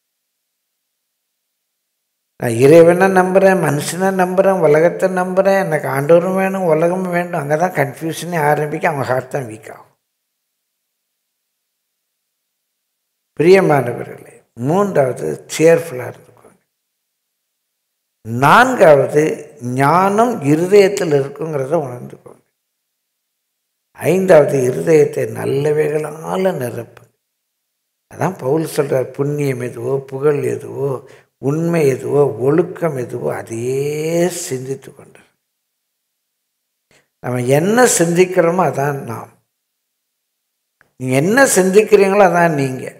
நான் இறைவனை நம்புகிறேன் மனுஷனை நம்புகிறேன் உலகத்தை நம்புகிறேன் எனக்கு ஆண்டவரும் வேணும் உலகமும் வேண்டும் அங்கே தான் கன்ஃபியூஷனே ஆரம்பிக்க அவன் ஹார்ட் தான் வீக் ஆகும் பிரியமானவர்களே மூன்றாவது சேர்ஃபுல்லாக இருந்துக்கோங்க நான்காவது ஞானம் இருதயத்தில் இருக்குங்கிறத உணர்ந்துக்கோங்க ஐந்தாவது இருதயத்தை நல்லவைகளால் நிரப்பு அதான் பவுல் சொல்கிறார் புண்ணியம் எதுவோ புகழ் எதுவோ உண்மை எதுவோ ஒழுக்கம் எதுவோ அதையே சிந்தித்து கொண்டு நம்ம என்ன சிந்திக்கிறோமோ அதான் நாம் நீங்கள் என்ன சிந்திக்கிறீங்களோ அதான் நீங்கள்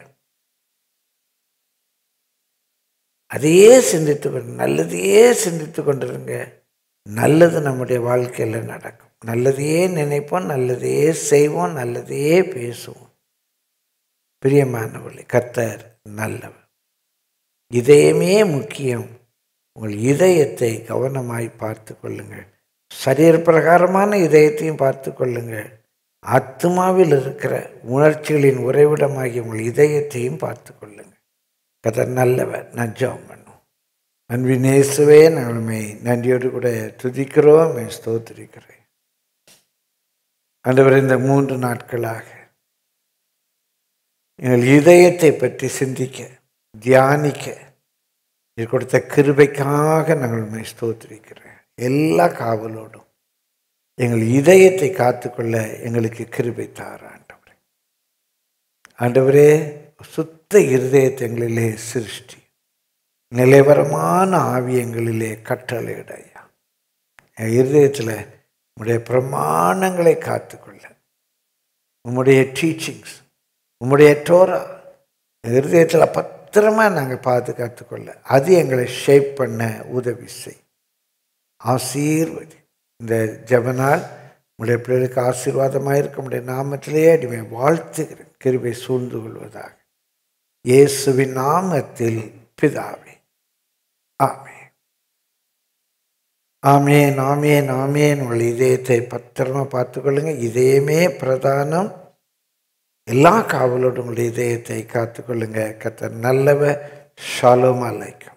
அதையே சிந்தித்து கொண்டு நல்லதையே சிந்தித்து கொண்டிருங்க நல்லது நம்முடைய வாழ்க்கையில் நடக்கும் நல்லதையே நினைப்போம் நல்லதையே செய்வோம் நல்லதையே பேசுவோம் பிரியமானவர்களே கர்த்தர் நல்லவர் இதயமே முக்கியம் உங்கள் இதயத்தை கவனமாய் பார்த்து கொள்ளுங்கள் சரீர பிரகாரமான இதயத்தையும் பார்த்து கொள்ளுங்கள் ஆத்மாவில் இருக்கிற உணர்ச்சிகளின் உறைவிடமாகிய உங்கள் இதயத்தையும் பார்த்து கொள்ளுங்கள் கதை நல்லவர் நான் ஜெபம் பண்ணும் அன்பின் இயேசுவே நாளுமே நன்றியோடு கூட துதிக்கிறோம் உம்மை ஸ்தோத்திரிக்கிறேன் ஆண்டவர் இந்த மூன்று நாட்களாக எங்கள் இதயத்தை பற்றி சிந்திக்க தியானிக்க நீர் கொடுத்த கிருபைக்காக நாங்கள் உண்மை ஸ்தோத்திரிக்கிறேன் எல்லா காவலோடும் எங்கள் இதயத்தை காத்துக்கொள்ள எங்களுக்கு கிருபை தார ஆண்டவரே ஆண்டவரே சுத்த இருதயத்தை எங்களிலே சிருஷ்டி நிலைவரமான ஆவியங்களிலே கட்டளையிடையா என் இருதயத்தில் உம்முடைய பிரமாணங்களை காத்துக்கொள்ள உம்முடைய டீச்சிங்ஸ் உம்முடைய டோரா இருதயத்தில் பத்திரமா நாங்கள் பாதுகாத்துக்கொள்ள அது எங்களை ஷேப் பண்ண உதவி செய் ஆசீர்வதி இந்த ஜபனால் உடைய பிள்ளைகளுக்கு ஆசீர்வாதமாக இருக்க முடிய நாமத்திலேயே அடிமை வாழ்த்துகிறேன் கிருபை சூழ்ந்து கொள்வதாக இயேசுவின் நாமத்தில் பிதாவே ஆமே ஆமேன் ஆமேன் ஆமேன் உங்கள் இதயத்தை பத்திரமா பார்த்துக்கொள்ளுங்க இதயமே பிரதானம் எல்லா காவலோடும் உங்களுடைய இதயத்தை காத்துக்கொள்ளுங்க கத்தர் நல்லவ ஷாலோம் அலைக்கும்